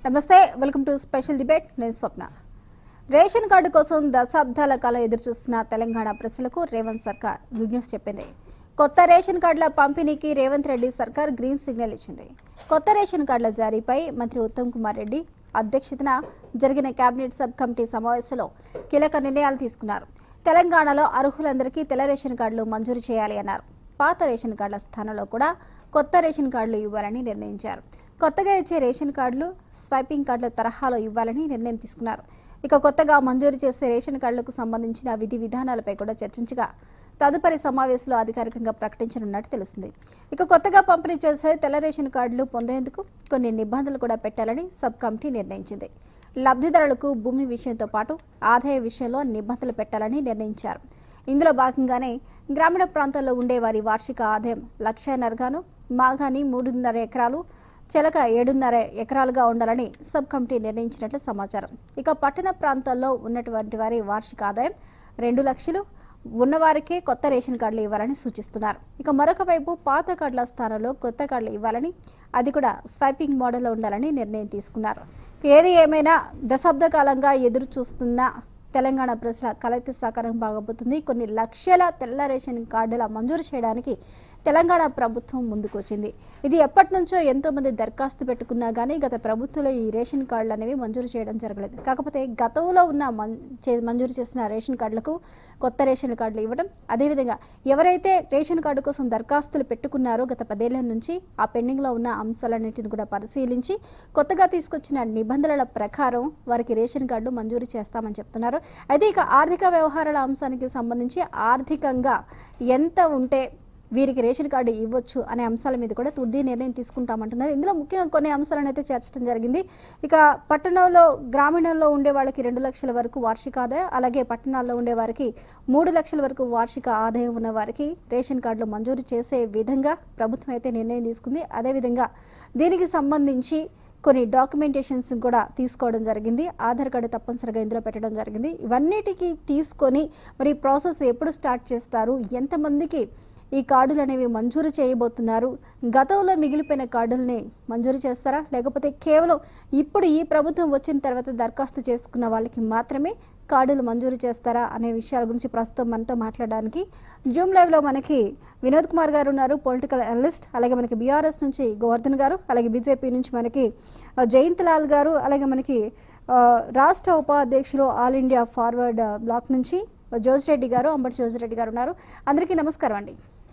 నమస్తే welcome to special debate నేను స్వప్న ration card కోసం దశాబ్దాల కాలం ఎదురుచూస్తున్న తెలంగాణ ప్రజలకు రేవంత్ సర్కార్ గుడ్ న్యూస్ చెప్పింది కొత్త రేషన్ కార్డుల పంపిణీకి రేవంత్ రెడ్డి సర్కార్ గ్రీన్ సిగ్నల్ ఇచ్చింది కొత్త రేషన్ కార్డుల జారీపై మంత్రి ఉత్తమ్ కుమార్ రెడ్డి అధ్యక్షతన జరిగిన కేబినెట్ సబ్ కమిటీ సమావేశంలో కీలక నిర్ణయాలు తీసుకున్నారు తెలంగాణలో అర్హులందరికీ తెల్ల రేషన్ కార్డులు మంజూరు చేయాలి అన్నారు పాత రేషన్ కార్డుల స్థానంలో కూడా కొత్త రేషన్ కార్డులు ఇవ్వాలని నిర్ణయించారు కొత్తగా ఇచ్చే రేషన్ కార్డులు స్వైపింగ్ కార్డుల తరహాలో ఇవ్వాలని నిర్ణయం తీసుకున్నారు ఇక కొత్తగా మంజూరు చేసే రేషన్ కార్డులకు సంబంధించిన విధి విధానాలపై కూడా చర్చించగా తదుపరి సమావేశంలో అధికారికంగా ప్రకటించనున్నట్టు తెలుస్తుంది ఇక కొత్తగా పంపిణీ చేసే తెల్ల రేషన్ కార్డులు పొందేందుకు కొన్ని నిబంధనలు కూడా పెట్టాలని సబ్ కమిటీ నిర్ణయించింది లబ్ధిదారులకు భూమి విషయంతో పాటు ఆదాయ విషయంలో నిబంధనలు పెట్టాలని నిర్ణయించారు ఇందులో భాగంగానే గ్రామీణ ప్రాంతాల్లో ఉండే వారి వార్షిక ఆదాయం లక్షన్నరగాను మాగాని మూడున్నర ఎకరాలు చెలక ఏడున్నర ఎకరాలుగా ఉండాలని సబ్ కమిటీ నిర్ణయించినట్లు సమాచారం ఇక పట్టణ ప్రాంతాల్లో ఉన్నటువంటి వారి వార్షిక ఆదాయం రెండు లక్షలు ఉన్నవారికే కొత్త రేషన్ కార్డులు ఇవ్వాలని సూచిస్తున్నారు ఇక మరొక వైపు పాత కార్డుల స్థానంలో కొత్త కార్డులు ఇవ్వాలని అది కూడా స్వైపింగ్ మోడల్లో ఉండాలని నిర్ణయం తీసుకున్నారు ఏది ఏమైనా దశాబ్ద కాలంగా ఎదురు చూస్తున్న తెలంగాణ ప్రజల కలైతే సాకారం బాగబోతుంది కొన్ని లక్షల తెల్ల రేషన్ కార్డుల మంజూరు చేయడానికి తెలంగాణ ప్రభుత్వం ముందుకు వచ్చింది ఇది ఎప్పటి నుంచో ఎంతో మంది దరఖాస్తు పెట్టుకున్నా కానీ గత ప్రభుత్వంలో ఈ రేషన్ కార్డులు అనేవి మంజూరు చేయడం జరగలేదు కాకపోతే గతంలో ఉన్న మం- చే- మంజూరు చేసిన రేషన్ కార్డులకు కొత్త రేషన్ కార్డులు ఇవ్వడం అదేవిధంగా ఎవరైతే రేషన్ కార్డు కోసం దరఖాస్తులు పెట్టుకున్నారో గత పదేళ్ల నుంచి ఆ పెండింగ్లో ఉన్న అంశాలన్నింటిని కూడా పరిశీలించి కొత్తగా తీసుకొచ్చిన నిబంధనల ప్రకారం వారికి రేషన్ కార్డు మంజూరు చేస్తామని చెప్తున్నారు అయితే ఇక ఆర్థిక వ్యవహారాల అంశానికి సంబంధించి ఆర్థికంగా ఎంత ఉంటే వీరికి రేషన్ కార్డు ఇవ్వచ్చు అనే అంశాల మీద కూడా తుది నిర్ణయం తీసుకుంటామంటున్నారు ఇందులో ముఖ్యంగా కొన్ని అంశాలను అయితే చేర్చడం జరిగింది ఇక పట్టణంలో గ్రామీణంలో ఉండే వాళ్ళకి రెండు లక్షల వరకు వార్షిక ఆదాయం అలాగే పట్టణాల్లో ఉండే వారికి మూడు లక్షల వరకు వార్షిక ఆదాయం ఉన్న వారికి రేషన్ కార్డులు మంజూరు చేసే విధంగా ప్రభుత్వం అయితే నిర్ణయం తీసుకుంది అదేవిధంగా దీనికి సంబంధించి కొన్ని డాక్యుమెంటేషన్స్ కూడా తీసుకోవడం జరిగింది ఆధార్ కార్డు తప్పనిసరిగా ఇందులో పెట్టడం జరిగింది ఇవన్నిటికీ తీసుకొని మరి ప్రాసెస్ ఎప్పుడు స్టార్ట్ చేస్తారు ఎంతమందికి ఈ కార్డులు అనేవి మంజూరు చేయబోతున్నారు గతంలో మిగిలిపోయిన కార్డుల్ని మంజూరు చేస్తారా లేకపోతే కేవలం ఇప్పుడు ఈ ప్రభుత్వం వచ్చిన తర్వాత దరఖాస్తు చేసుకున్న వాళ్ళకి మాత్రమే కార్డులు మంజూరు చేస్తారా అనే విషయాల గురించి ప్రస్తుతం మనతో మాట్లాడడానికి జూమ్ లైవ్లో మనకి వినోద్ కుమార్ గారు ఉన్నారు పొలిటికల్ అనలిస్ట్ అలాగే మనకి బీఆర్ఎస్ నుంచి గోవర్ధన్ గారు అలాగే బీజేపీ నుంచి మనకి ఆ, జయంత్ లాల్ గారు అలాగే మనకి ఆ, రాష్ట్ర ఉపాధ్యక్షులు ఆల్ ఇండియా ఫార్వర్డ్ ఆ, బ్లాక్ నుంచి జోజిరెడ్డి గారు అంబటి జోజిరెడ్డి గారు ఉన్నారు అందరికీ నమస్కారం అండి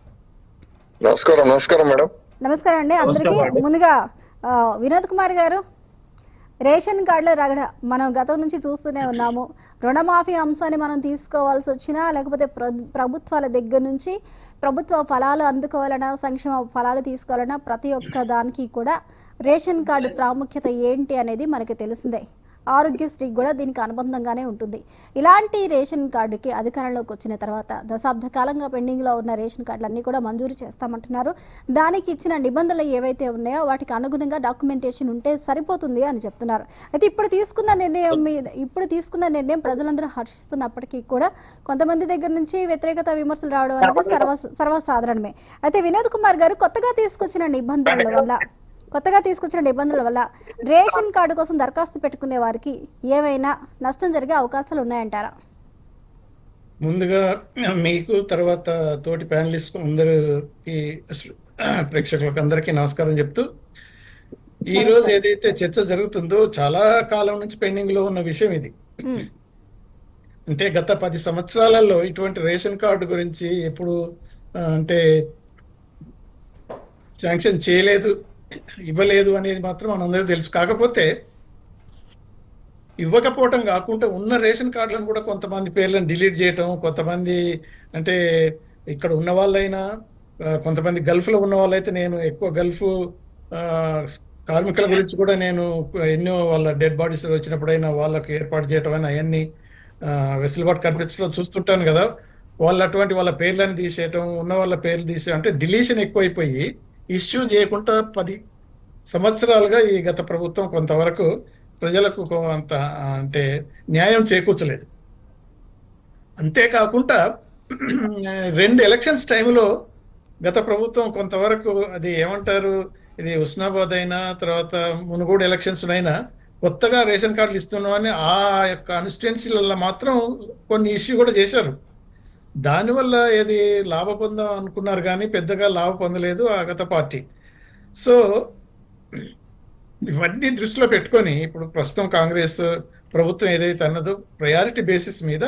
నమస్కారం నమస్కారం మేడం నమస్కారం అండి అందరికీ ముందుగా ఆ, వినోద్ కుమార్ గారు రేషన్ కార్డుల రగడ మనం గతం నుంచి చూస్తూనే ఉన్నాము రుణమాఫీ అంశాన్ని మనం తీసుకోవాల్సి వచ్చినా లేకపోతే ప్ర- ప్రభుత్వాల దగ్గర నుంచి ప్రభుత్వ ఫలాలు అందుకోవాలన్నా సంక్షేమ ఫలాలు తీసుకోవాలన్నా ప్రతి ఒక్క దానికి కూడా రేషన్ కార్డు ప్రాముఖ్యత ఏంటి అనేది మనకి తెలిసిందే ఆరోగ్యశ్రీ కూడా దీనికి అనుబంధంగానే ఉంటుంది ఇలాంటి రేషన్ కార్డుకి అధికారంలోకి వచ్చిన తర్వాత దశాబ్ద కాలంగా పెండింగ్లో ఉన్న రేషన్ కార్డులన్నీ కూడా మంజూరు చేస్తామంటున్నారు దానికి ఇచ్చిన నిబంధనలు ఏవైతే ఉన్నాయో వాటికి అనుగుణంగా డాక్యుమెంటేషన్ ఉంటే సరిపోతుంది అని చెప్తున్నారు అయితే ఇప్పుడు తీసుకున్న నిర్ణయం మీద ఇప్పుడు తీసుకున్న నిర్ణయం ప్రజలందరూ హర్షిస్తున్నప్పటికీ కూడా కొంతమంది దగ్గర నుంచి వ్యతిరేకత విమర్శలు రావడం అనేది సర్వ సర్వసాధారణమే అయితే వినోద్ కుమార్ గారు కొత్తగా తీసుకొచ్చిన నిబంధనల వల్ల కొత్తగా తీసుకొచ్చిన నిబంధనల వల్ల రేషన్ కార్డు కోసం దరఖాస్తు పెట్టుకునే వారికి ఏమైనా నష్టం జరిగే అవకాశాలు ఉన్నాయంటారా ముందుగా మీకు తర్వాత తోటి ప్యానలిస్ట్ అందరికి ప్రేక్షకులకు అందరికీ నమస్కారం చెప్తూ ఈ రోజు ఏదైతే చర్చ జరుగుతుందో చాలా కాలం నుంచి పెండింగ్ లో ఉన్న విషయం ఇది ఉమ్, అంటే గత పది సంవత్సరాలలో ఇటువంటి రేషన్ కార్డు గురించి ఎప్పుడు ఆ, అంటే శాంక్షన్ చేయలేదు ఇవ్వలేదు అనేది మాత్రం మనందరికీ తెలుసు కాకపోతే ఇవ్వకపోవటం కాకుండా ఉన్న రేషన్ కార్డులను కూడా కొంతమంది పేర్లను డిలీట్ చేయటం కొంతమంది అంటే ఇక్కడ ఉన్న వాళ్ళైనా ఆ, కొంతమంది గల్ఫ్ లో ఉన్న వాళ్ళైతే నేను ఎక్కువ గల్ఫ్ ఆ, కార్మికుల గురించి కూడా నేను ఎన్నో వాళ్ళ డెడ్ బాడీస్ వచ్చినప్పుడైనా వాళ్ళకి ఏర్పాటు చేయటం అయినా అవన్నీ ఆ, వెసులుబాటు కల్పించడం చూస్తుంటాను కదా వాళ్ళు అటువంటి వాళ్ళ పేర్లను తీసేయటం ఉన్న వాళ్ళ పేర్లు తీసే అంటే డిలీషన్ ఎక్కువైపోయి ఇష్యూ చేయకుండా పది సంవత్సరాలుగా ఈ గత ప్రభుత్వం కొంతవరకు ప్రజలకు కొంత అంటే న్యాయం చేకూర్చలేదు అంతేకాకుండా రెండు ఎలక్షన్స్ టైంలో గత ప్రభుత్వం కొంతవరకు అది ఏమంటారు ఇది హుస్నాబాద్ అయినా తర్వాత మునుగోడు ఎలక్షన్స్ అయినా కొత్తగా రేషన్ కార్డులు ఇస్తున్నామని ఆ యొక్క కాన్స్టిట్యున్సీలలో మాత్రం కొన్ని ఇష్యూ కూడా చేశారు దానివల్ల ఏది లాభ పొందాం అనుకున్నారు కానీ పెద్దగా లాభ పొందలేదు ఆ గత పార్టీ సో ఇవన్నీ దృష్టిలో పెట్టుకొని ఇప్పుడు ప్రస్తుతం కాంగ్రెస్ ప్రభుత్వం ఏదైతే అన్నదో ప్రయారిటీ బేసిస్ మీద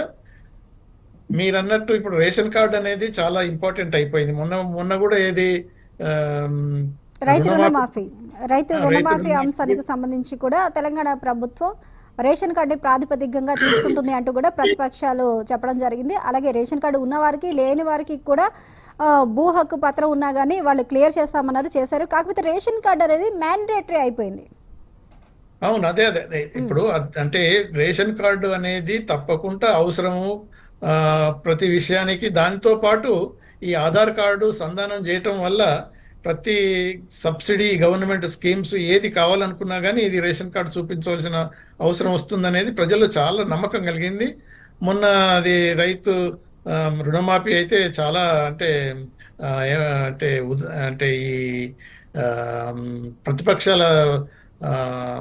మీరు అన్నట్టు ఇప్పుడు రేషన్ కార్డ్ అనేది చాలా ఇంపార్టెంట్ అయిపోయింది మొన్న మొన్న కూడా ఏది ఆమ్, రైతు రుణమాఫీ- రుణమాఫీ రైతు ఆ, రైతు రుణమాఫీ రుణమాఫీ- అంశానికి సంబంధించి కూడా తెలంగాణ ప్రభుత్వం రేషన్ కార్డు ప్రాతిపదికంగా తీసుకుంటుంది అంటూ కూడా ప్రతిపక్షాలు చెప్పడం జరిగింది అలాగే రేషన్ కార్డు ఉన్న వారికి లేని వారికి కూడా ఆ, భూ హక్కు పత్రం ఉన్నా కానీ వాళ్ళు క్లియర్ చేస్తామన్నారు చేశారు కాకపోతే రేషన్ కార్డు అనేది మ్యాండేటరీ అయిపోయింది అవును అదే అదే అదే ఇప్పుడు అద్- అంటే రేషన్ కార్డు అనేది తప్పకుండా అవసరము ఆ, ప్రతి విషయానికి దానితో పాటు ఈ ఆధార్ కార్డు సంధానం చేయటం వల్ల ప్రతి సబ్సిడీ గవర్నమెంట్ స్కీమ్స్ ఏది కావాలనుకున్నా కానీ ఇది రేషన్ కార్డు చూపించవలసిన అవసరం వస్తుందనేది ప్రజల్లో చాలా నమ్మకం కలిగింది మొన్న అది రైతు ఆ, రుణమాఫీ అయితే చాలా అంటే ఆ, ఏ- అంటే ఉద- అంటే ఈ ఆ, ప్రతిపక్షాల ఆ,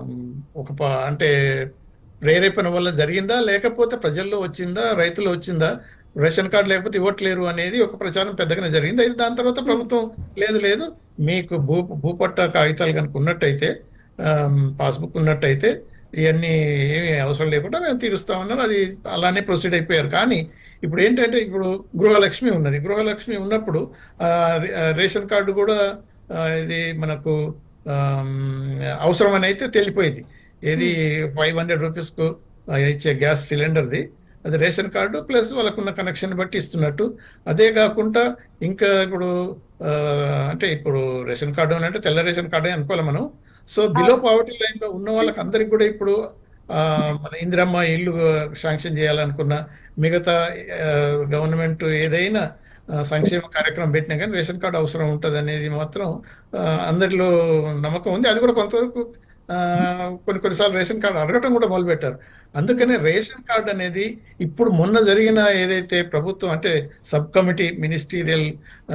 ఒక ప- అంటే ప్రేరేపణ వల్ల జరిగిందా లేకపోతే ప్రజల్లో వచ్చిందా రైతులు వచ్చిందా రేషన్ కార్డు లేకపోతే ఇవ్వట్లేరు అనేది ఒక ప్రచారం పెద్దగానే జరిగింది అయితే దాని తర్వాత ప్రభుత్వం లేదు లేదు మీకు భూ భూపట్ట కాగితాలు కనుక ఉన్నట్టయితే పాస్బుక్ ఉన్నట్టయితే ఇవన్నీ ఏమీ అవసరం లేకుండా మేము తీరుస్తామన్నారు అది అలానే ప్రొసీడ్ అయిపోయారు కానీ ఇప్పుడు ఏంటంటే ఇప్పుడు గృహలక్ష్మి ఉన్నది గృహలక్ష్మి ఉన్నప్పుడు ఆ, రే- ఆ, రేషన్ కార్డు కూడా ఆ, ఇది మనకు ఆమ్, అవసరం అని అయితే తెలిపోయింది ఏది ఫైవ్ హండ్రెడ్ రూపీస్కు ఇచ్చే గ్యాస్ సిలిండర్ది అది రేషన్ కార్డు ప్లస్ వాళ్ళకున్న కనెక్షన్ బట్టి ఇస్తున్నట్టు అదే కాకుండా ఇంకా ఇప్పుడు ఆ, అంటే ఇప్పుడు రేషన్ కార్డు అని అంటే తెల్ల రేషన్ కార్డే అనుకోవాలి మనం సో బిలో పావర్టీ లైన్ లో ఉన్న వాళ్ళకి అందరికి కూడా ఇప్పుడు ఆ, మన ఇందిరమ్మ ఇల్లు శాంక్షన్ చేయాలనుకున్న మిగతా గవర్నమెంట్ ఏదైనా ఆ, సంక్షేమ కార్యక్రమం పెట్టినా కానీ రేషన్ కార్డు అవసరం ఉంటుంది అనేది మాత్రం ఆ, అందరిలో నమ్మకం ఉంది అది కూడా కొంతవరకు ఆ, కొన్ని కొన్నిసార్లు రేషన్ కార్డు అడగటం కూడా మొదలుపెట్టారు అందుకనే రేషన్ కార్డు అనేది ఇప్పుడు మొన్న జరిగిన ఏదైతే ప్రభుత్వం అంటే సబ్ కమిటీ మినిస్టీరియల్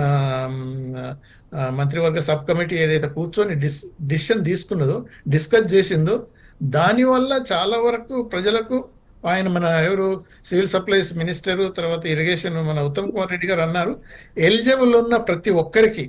మంత్రివర్గ సబ్ కమిటీ ఏదైతే కూర్చొని డిస్ డిసిషన్ తీసుకున్నదో డిస్కస్ చేసిందో దానివల్ల చాలా వరకు ప్రజలకు ఆయన మన ఎవరు సివిల్ సప్లైస్ మినిస్టర్ తర్వాత ఇరిగేషన్ మన ఉత్తమ్ కుమార్ రెడ్డి గారు అన్నారు ఎలిజిబుల్ ఉన్న ప్రతి ఒక్కరికి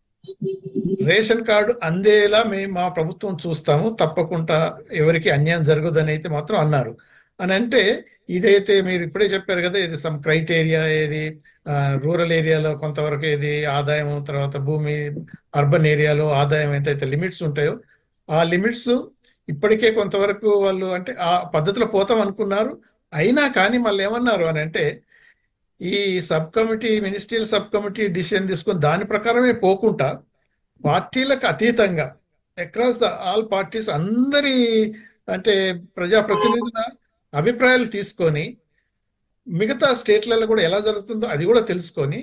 రేషన్ కార్డు అందేలా మేము మా ప్రభుత్వం చూస్తాము తప్పకుండా ఎవరికి అన్యాయం జరగదని అయితే మాత్రం అన్నారు అని అంటే ఇదైతే మీరు ఇప్పుడే చెప్పారు కదా ఇది సమ్ క్రైటీరియా ఏది రూరల్ ఏరియాలో కొంతవరకు ఏది ఆదాయం తర్వాత భూమి అర్బన్ ఏరియాలో ఆదాయం ఎంతైతే లిమిట్స్ ఉంటాయో ఆ లిమిట్స్ ఇప్పటికే కొంతవరకు వాళ్ళు అంటే ఆ పద్ధతిలో పోతాం అనుకున్నారు అయినా కానీ మళ్ళీ ఏమన్నారు అని అంటే ఈ sub committee ministerial sub committee decision తీసుకొని దాని ప్రకారమే పోకుండా పార్టీలకు అతీతంగా అక్రాస్ ద ఆల్ పార్టీస్ అందరి అంటే ప్రజాప్రతినిధుల అభిప్రాయాలు తీసుకొని మిగతా స్టేట్లలో కూడా ఎలా జరుగుతుందో అది కూడా తెలుసుకొని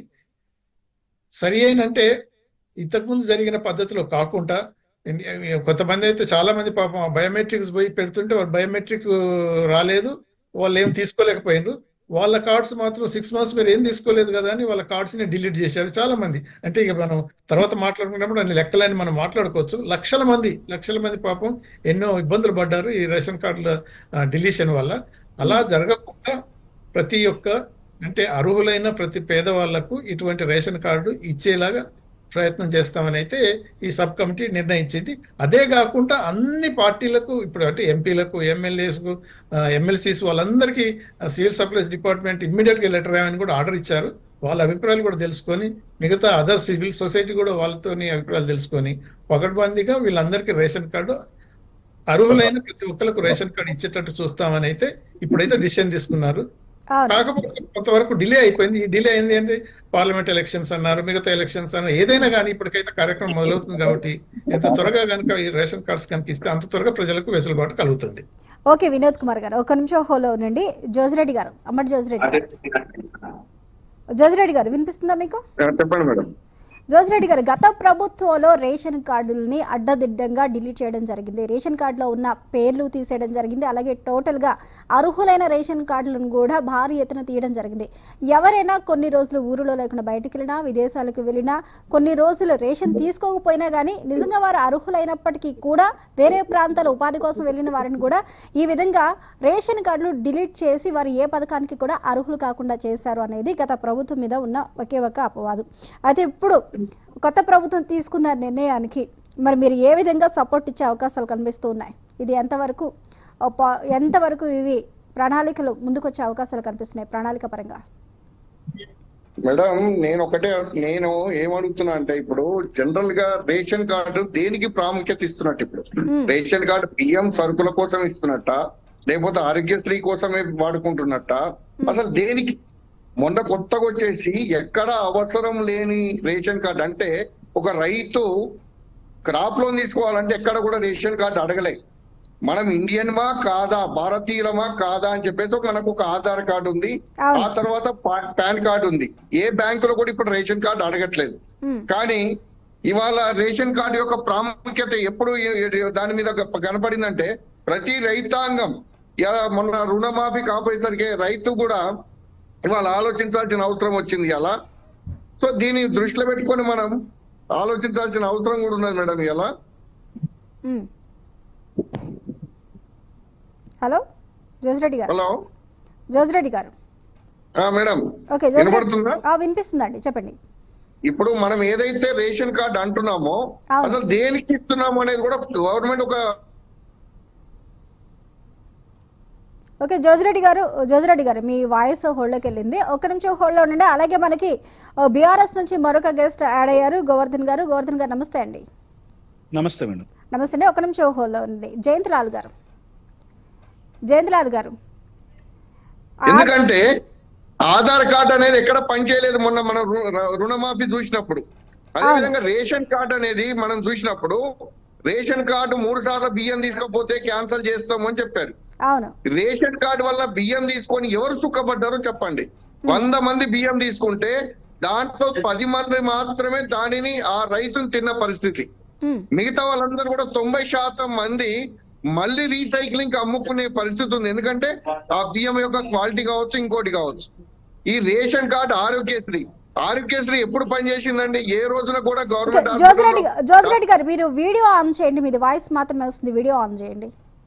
సరి అయినంటే ఇంతకుముందు జరిగిన పద్ధతిలో కాకుండా కొంతమంది అయితే చాలా మంది పాపం బయోమెట్రిక్స్ పోయి పెడుతుంటే వాళ్ళు బయోమెట్రిక్ రాలేదు వాళ్ళు ఏం తీసుకోలేకపోయినారు వాళ్ళ కార్డ్స్ మాత్రం సిక్స్ మంత్స్ మీరు ఏం తీసుకోలేదు కదా అని వాళ్ళ కార్డ్స్ ని డిలీట్ చేశారు చాలా మంది అంటే ఇక మనం తర్వాత మాట్లాడుకున్నప్పుడు అన్ని లెక్కలని మనం మాట్లాడుకోవచ్చు లక్షల మంది లక్షల మంది పాపం ఎన్నో ఇబ్బందులు పడ్డారు ఈ రేషన్ కార్డుల డిలీషన్ వల్ల అలా జరగకుండా ప్రతి ఒక్క అంటే అర్హులైన ప్రతి పేదవాళ్లకు ఇటువంటి రేషన్ కార్డు ఇచ్చేలాగా ప్రయత్నం చేస్తామని అయితే ఈ సబ్ కమిటీ నిర్ణయించింది అదే కాకుండా అన్ని పార్టీలకు ఇప్పుడు అంటే ఎంపీలకు ఎమ్మెల్యేస్కు ఎమ్మెల్సీస్ వాళ్ళందరికీ సివిల్ సప్లైస్ డిపార్ట్మెంట్ ఇమ్మీడియట్ గా లెటర్ రాయమని కూడా ఆర్డర్ ఇచ్చారు వాళ్ళ అభిప్రాయాలు కూడా తెలుసుకొని మిగతా అదర్ సివిల్ సొసైటీ కూడా వాళ్ళతోని అభిప్రాయాలు తెలుసుకొని పకడ్బందీగా వీళ్ళందరికీ రేషన్ కార్డు అర్హులైన ప్రతి ఒక్కరికి రేషన్ కార్డు ఇచ్చేటట్టు చూస్తామని అయితే ఇప్పుడైతే డిసిషన్ తీసుకున్నారు అవును కాకపోతే కొంతవరకు డిలే అయిపోయింది ఈ డిలే అయింది ఏంటి పార్లమెంట్ ఎలక్షన్స్ అన్నారు మిగతా ఎలక్షన్స్ అన్నారు ఏదైనా కానీ ఇప్పటికైతే కార్యక్రమం మొదలవుతుంది కాబట్టి ఎంత త్వరగా కనుక ఈ రేషన్ కార్డ్స్ కనుక ఇస్తే అంత త్వరగా ప్రజలకు వెసులుబాటు కలుగుతుంది ఓకే వినోద్ కుమార్ గారు ఒక నిమిషం హోలో నుండి జోజిరెడ్డి గారు అమ్మటి జోజిరెడ్డి గారు జోజిరెడ్డి గారు వినిపిస్తుందా మీకు ఆ, చెప్పండి మేడం జోజిరెడ్డి గారు గత ప్రభుత్వంలో రేషన్ కార్డుల్ని అడ్డదిడ్డంగా డిలీట్ చేయడం జరిగింది రేషన్ కార్డులో ఉన్న పేర్లు తీసేయడం జరిగింది అలాగే టోటల్గా అర్హులైన రేషన్ కార్డులను కూడా భారీ ఎత్తున తీయడం జరిగింది ఎవరైనా కొన్ని రోజులు ఊరిలో లేకుండా బయటికి వెళ్ళినా విదేశాలకు వెళ్ళినా కొన్ని రోజులు రేషన్ తీసుకోకపోయినా కానీ నిజంగా వారు అర్హులైనప్పటికీ కూడా వేరే ప్రాంతాల ఉపాధి కోసం వెళ్ళిన వారిని కూడా ఈ విధంగా రేషన్ కార్డులు డిలీట్ చేసి వారు ఏ పథకానికి కూడా అర్హులు కాకుండా చేశారు అనేది గత ప్రభుత్వం మీద ఉన్న ఒకే ఒక అపవాదు అయితే ఇప్పుడు కొత్త ప్రభుత్వం తీసుకున్న నిర్ణయానికి మరి మీరు ఏ విధంగా సపోర్ట్ ఇచ్చే అవకాశాలు కనిపిస్తూ ఉన్నాయి ఇది ఎంతవరకు ఓ పా- ఎంతవరకు ఇవి ప్రణాళికలు ముందుకొచ్చే అవకాశాలు కనిపిస్తున్నాయి ప్రణాళిక పరంగా మేడం నేను ఒకటే నేను ఏమడుగుతున్నా అంటే ఇప్పుడు జనరల్ గా రేషన్ కార్డు దేనికి ప్రాముఖ్యత ఇస్తున్నట్టు ఇప్పుడు రేషన్ కార్డు బియ్యం సరుకుల కోసం ఇస్తున్నట్ట లేకపోతే ఆరోగ్యశ్రీ కోసమే వాడుకుంటున్నట్ట అసలు దేనికి మొన్న కొత్తగా వచ్చేసి ఎక్కడ అవసరం లేని రేషన్ కార్డు అంటే ఒక రైతు క్రాప్ లోన్ తీసుకోవాలంటే ఎక్కడ కూడా రేషన్ కార్డు అడగలే మనం ఇండియన్మా కాదా భారతీయులమా కాదా అని చెప్పేసి ఒక- మనకు ఒక ఆధార్ కార్డు ఉంది అవును. ఆ తర్వాత పా- పాన్ కార్డు ఉంది ఏ బ్యాంకులో కూడా ఇప్పుడు రేషన్ కార్డు అడగట్లేదు ఉమ్, కానీ ఇవాళ రేషన్ కార్డు యొక్క ప్రాముఖ్యత ఎప్పుడు ఏ- ఏ- దాని మీద గ- కనపడిందంటే ప్రతి రైతాంగం ఇలా మొన్న రుణమాఫీ కాపోయేసరికి రైతు కూడా ఇవాళ ఆలోచించాల్సిన అవసరం వచ్చింది ఇలా సో దీన్ని దృష్టిలో పెట్టుకొని మనం ఆలోచించాల్సిన అవసరం కూడా ఉన్నది మేడం ఇలా ఉమ్. హలో జోజిరెడ్డి గారు హలో జోజిరెడ్డి గారు ఆ, మేడం ఓకే జోజిరెడ్డి వినపడుతుందా ఆ, వినిపిస్తుందండి చెప్పండి ఇప్పుడు మనం ఏదైతే రేషన్ కార్డు అంటున్నామో అవును. అసలు దేనికి ఇస్తున్నాము అనేది కూడా గవర్నమెంట్ ఒక ఓకే జోజిరెడ్డి గారు జోజిరెడ్డి గారు మీ వాయిస్ హోల్డ్లోకి వెళ్ళింది ఒక్క నిమిషం హోల్డ్లో ఉండండి అలాగే మనకి బీఆర్ఎస్ నుంచి మరొక గెస్ట్ యాడ్ అయ్యారు గోవర్ధన్ గారు గోవర్ధన్ గారు నమస్తే అండి నమస్తే మేడం నమస్తే అండి ఒక నిమిషం హోల్డ్లో ఉండండి జయంతిలాల్ గారు జయంతిలాల్ గారు ఆ- ఎందుకంటే ఆధార్ కార్డు అనేది ఎక్కడ పనిచేయలేదు మొన్న మన రు- రు- రుణమాఫీ చూసినప్పుడు అదే అవును. విధంగా రేషన్ కార్డు అనేది మనం చూసినప్పుడు రేషన్ కార్డు మూడు సార్లు బియ్యం తీసుకోకపోతే క్యాన్సిల్ చేస్తాము అని చెప్పారు అవును రేషన్ కార్డు వల్ల బియ్యం తీసుకొని ఎవరు సుఖపడ్డారో చెప్పండి వంద మంది బియ్యం తీసుకుంటే దాంట్లో పది మంది మాత్రమే దానిని ఆ రైస్ తిన్న పరిస్థితి ఉమ్, మిగతా వాళ్ళందరూ కూడా తొంభై శాతం మంది మళ్ళీ రీసైక్లింగ్ కి అమ్ముకునే పరిస్థితి ఉంది ఎందుకంటే ఆ బియ్యం యొక్క క్వాలిటీ కావచ్చు ఇంకోటి కావచ్చు ఈ రేషన్ కార్డు ఆరోగ్యశ్రీ ఆరోగ్యశ్రీ ఎప్పుడు పనిచేసిందండి ఏ రోజున కూడా ఓకే గవర్నమెంట్ జోజిరెడ్డి జోజిరెడ్డి గారు మీరు వీడియో ఆన్ చేయండి మీది వాయిస్ మాత్రమే వస్తుంది వీడియో ఆన్ చేయండి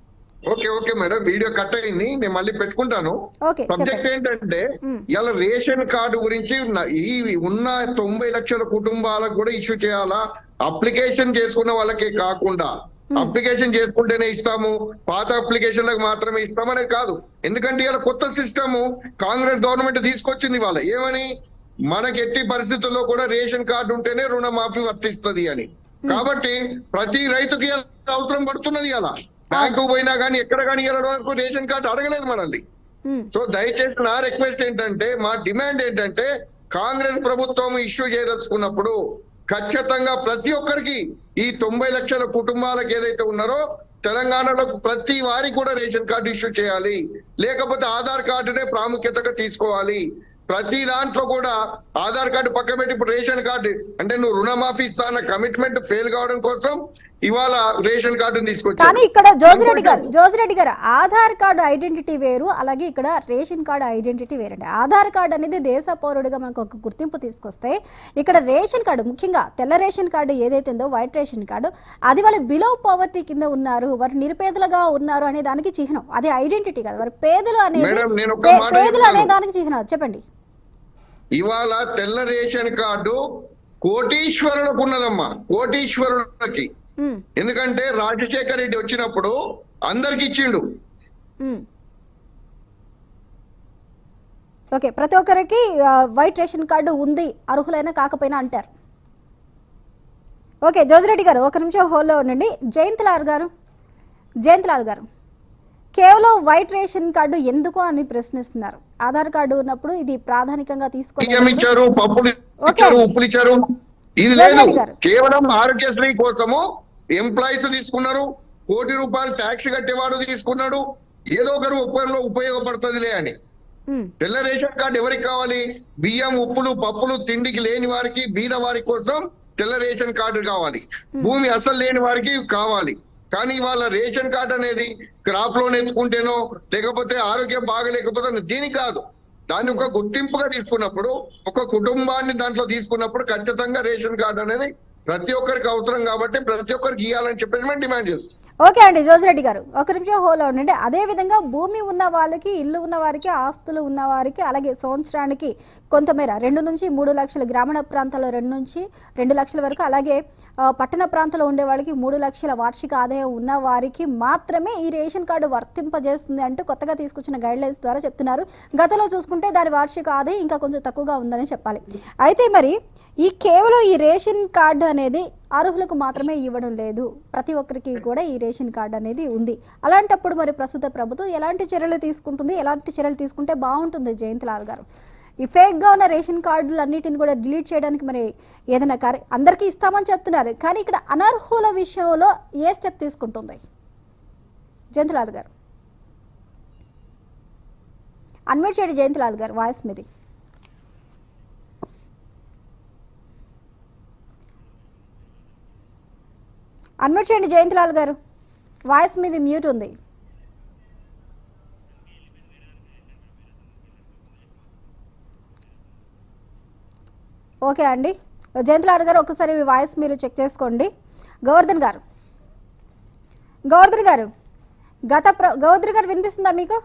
okay okay madam video cut అయింది నేను మళ్ళీ పెట్టుకుంటాను ఓకే సబ్జెక్ట్ చెప్పండి ఏంటంటే మ్మ్. ఇలా రేషన్ కార్డు గురించి ఉన్న- ఈ ఉన్న తొంభై లక్షల కుటుంబాలకు కూడా ఇష్యూ చేయాలా అప్లికేషన్ చేసుకున్న వాళ్ళకే కాకుండా అప్లికేషన్ చేసుకుంటేనే ఇస్తాము పాత అప్లికేషన్లకు మాత్రమే ఇస్తామనేది కాదు ఎందుకంటే ఇలా కొత్త సిస్టమ్ కాంగ్రెస్ గవర్నమెంట్ తీసుకొచ్చింది వాళ్ళ ఏమని మనకి ఎట్టి పరిస్థితుల్లో కూడా రేషన్ కార్డు ఉంటేనే రుణమాఫీ వర్తిస్తుంది అని కాబట్టి ప్రతి రైతుకి ఇలా అవసరం పడుతున్నది అలా బ్యాంకు పోయినా కానీ ఎక్కడ కానీ వెళ్ళడం వరకు రేషన్ కార్డు అడగలేదు మనల్ని ఉమ్, సో దయచేసి నా రిక్వెస్ట్ ఏంటంటే మా డిమాండ్ ఏంటంటే కాంగ్రెస్ ప్రభుత్వం ఇష్యూ చేయదలుచుకున్నప్పుడు ఖచ్చితంగా ప్రతి ఒక్కరికి ఈ తొంభై లక్షల కుటుంబాలకు ఏదైతే ఉన్నారో తెలంగాణలో ప్రతి వారికి కూడా రేషన్ కార్డు ఇష్యూ చేయాలి లేకపోతే ఆధార్ కార్డునే ప్రాముఖ్యతగా తీసుకోవాలి ప్రతి దాంట్లో కూడా ఆధార్ కార్డు పక్క పెట్టి ఇప్పుడు రేషన్ కార్డు అంటే నువ్వు రుణమాఫీ ఇస్తా అన్న కమిట్మెంట్ ఫెయిల్ కావడం కోసం ఇవాళ రేషన్ కార్డుని కానీ తీసుకొచ్చారు ఇక్కడ జోజిరెడ్డి గారు జోజిరెడ్డి గారు ఆధార్ కార్డు ఐడెంటిటీ వేరు అలాగే ఇక్కడ రేషన్ కార్డు ఐడెంటిటీ వేరండి ఆధార్ కార్డు అనేది దేశ పౌరుడిగా మనకు ఒక గుర్తింపు తీసుకొస్తే ఇక్కడ రేషన్ కార్డు ముఖ్యంగా తెల్ల రేషన్ కార్డు ఏదైతే ఉందో వైట్ రేషన్ కార్డు అది వాళ్ళు బిలో పవర్టీ కింద ఉన్నారు వారు నిరుపేదలుగా ఉన్నారు అనే దానికి చిహ్నం అది ఐడెంటిటీ కాదు వారు పేదలు అనేది మేడం, నేను ఒక పే- మాట పేదలు అనే చెప్తాను. దానికి చిహ్నం చెప్పండి ఇవాళ తెల్ల రేషన్ కార్డు కోటీశ్వరులకు ఉన్నదమ్మా కోటీశ్వరులకి ఉమ్, ఎందుకంటే రాజశేఖర్ రెడ్డి వచ్చినప్పుడు అందరికి ఇచ్చిండు ఉమ్. ఓకే ప్రతి ఒక్కరికి ఆ, వైట్ రేషన్ కార్డు ఉంది అర్హులైన కాకపోయినా అంటారు ఓకే జోజిరెడ్డి గారు ఒక నిమిషం హోల్లో ఉండండి జయంతిలాల్ గారు జయంతిలాల్ గారు కేవలం వైట్ రేషన్ కార్డు ఎందుకు అని ప్రశ్నిస్తున్నారు ఆధార్ కార్డు ఉన్నప్పుడు ఇది ప్రాథమికంగా బియ్యం తీసుకోవాలి ఇచ్చారు పప్పులు ఓకే. ఇచ్చారు ఉప్పులు ఇచ్చారు ఇది జగన్ లేదు గారు. కేవలం ఆరోగ్యశ్రీ కోసము ఎంప్లాయీస్ తీసుకున్నారు కోటి రూపాయలు ట్యాక్స్ కట్టేవాడు తీసుకున్నాడు ఏదో ఒకరు ఉపయోగంలో ఉపయోగపడుతుందిలే అని ఉమ్, తెల్ల రేషన్ కార్డు ఎవరికి కావాలి బియ్యం ఉప్పులు పప్పులు తిండికి లేని వారికి బీద వారి కోసం తెల్ల రేషన్ కార్డు కావాలి భూమి అసలు లేని వారికి కావాలి కానీ వాళ్ళ రేషన్ కార్డు అనేది క్రాప్ లోన్ ఎత్తుకుంటేనో లేకపోతే ఆరోగ్యం బాగలేకపోతే దీని కాదు దాన్ని ఒక గుర్తింపుగా తీసుకున్నప్పుడు ఒక కుటుంబాన్ని దాంట్లో తీసుకున్నప్పుడు ఖచ్చితంగా రేషన్ కార్డు అనేది ప్రతి ఒక్కరికి అవసరం కాబట్టి ప్రతి ఒక్కరికి ఇవ్వాలని చెప్పేసి మేము డిమాండ్ చేస్తాం ఓకే అండి జోజిరెడ్డి గారు ఒక నిమిషం హోలో ఉండండి అదే విధంగా భూమి ఉన్న వాళ్ళకి ఇల్లు ఉన్న వారికి ఆస్తులు ఉన్న వారికి అలాగే సంవత్సరానికి కొంతమేర రెండు నుంచి మూడు లక్షల గ్రామీణ ప్రాంతాల్లో రెండు నుంచి రెండు లక్షల వరకు అలాగే ఆ, పట్టణ ప్రాంతాల్లో ఉండే వాళ్ళకి మూడు లక్షల వార్షిక ఆదాయం ఉన్న వారికి మాత్రమే ఈ రేషన్ కార్డు వర్తింపజేస్తుంది అంటూ కొత్తగా తీసుకొచ్చిన గైడ్ లైన్స్ ద్వారా చెప్తున్నారు గతంలో చూసుకుంటే దాని వార్షిక ఆదాయం ఇంకా కొంచెం తక్కువగా ఉందని చెప్పాలి అయితే మరి ఈ కేవలం ఈ రేషన్ కార్డు అనేది అర్హులకు మాత్రమే ఇవ్వడం లేదు ప్రతి ఒక్కరికి కూడా ఈ రేషన్ కార్డు అనేది ఉంది అలాంటప్పుడు మరి ప్రస్తుత ప్రభుత్వం ఎలాంటి చర్యలు తీసుకుంటుంది ఎలాంటి చర్యలు తీసుకుంటే బాగుంటుంది జయంతిలాల్ గారు ఈ ఫేక్గా ఉన్న రేషన్ కార్డులన్నిటిని కూడా డిలీట్ చేయడానికి మరి ఏదైనా కార్య అందరికీ ఇస్తామని చెప్తున్నారు కానీ ఇక్కడ అనర్హుల విషయంలో ఏ స్టెప్ తీసుకుంటుంది జయంతిలాల్ గారు అన్మ్యూట్ చేయండి జయంతిలాల్ గారు వాయిస్ మీది అన్మ్యూట్ చేయండి జయంతిలాల్ గారు వాయిస్ మీది మ్యూట్ ఉంది ఓకే అండి జయంతిలాల్ గారు ఒకసారి మీ వాయిస్ మీరు చెక్ చేసుకోండి గోవర్ధన్ గారు గోవర్ధన్ గారు గత ప్ర గోవర్ధన్ గారు వినిపిస్తుందా మీకు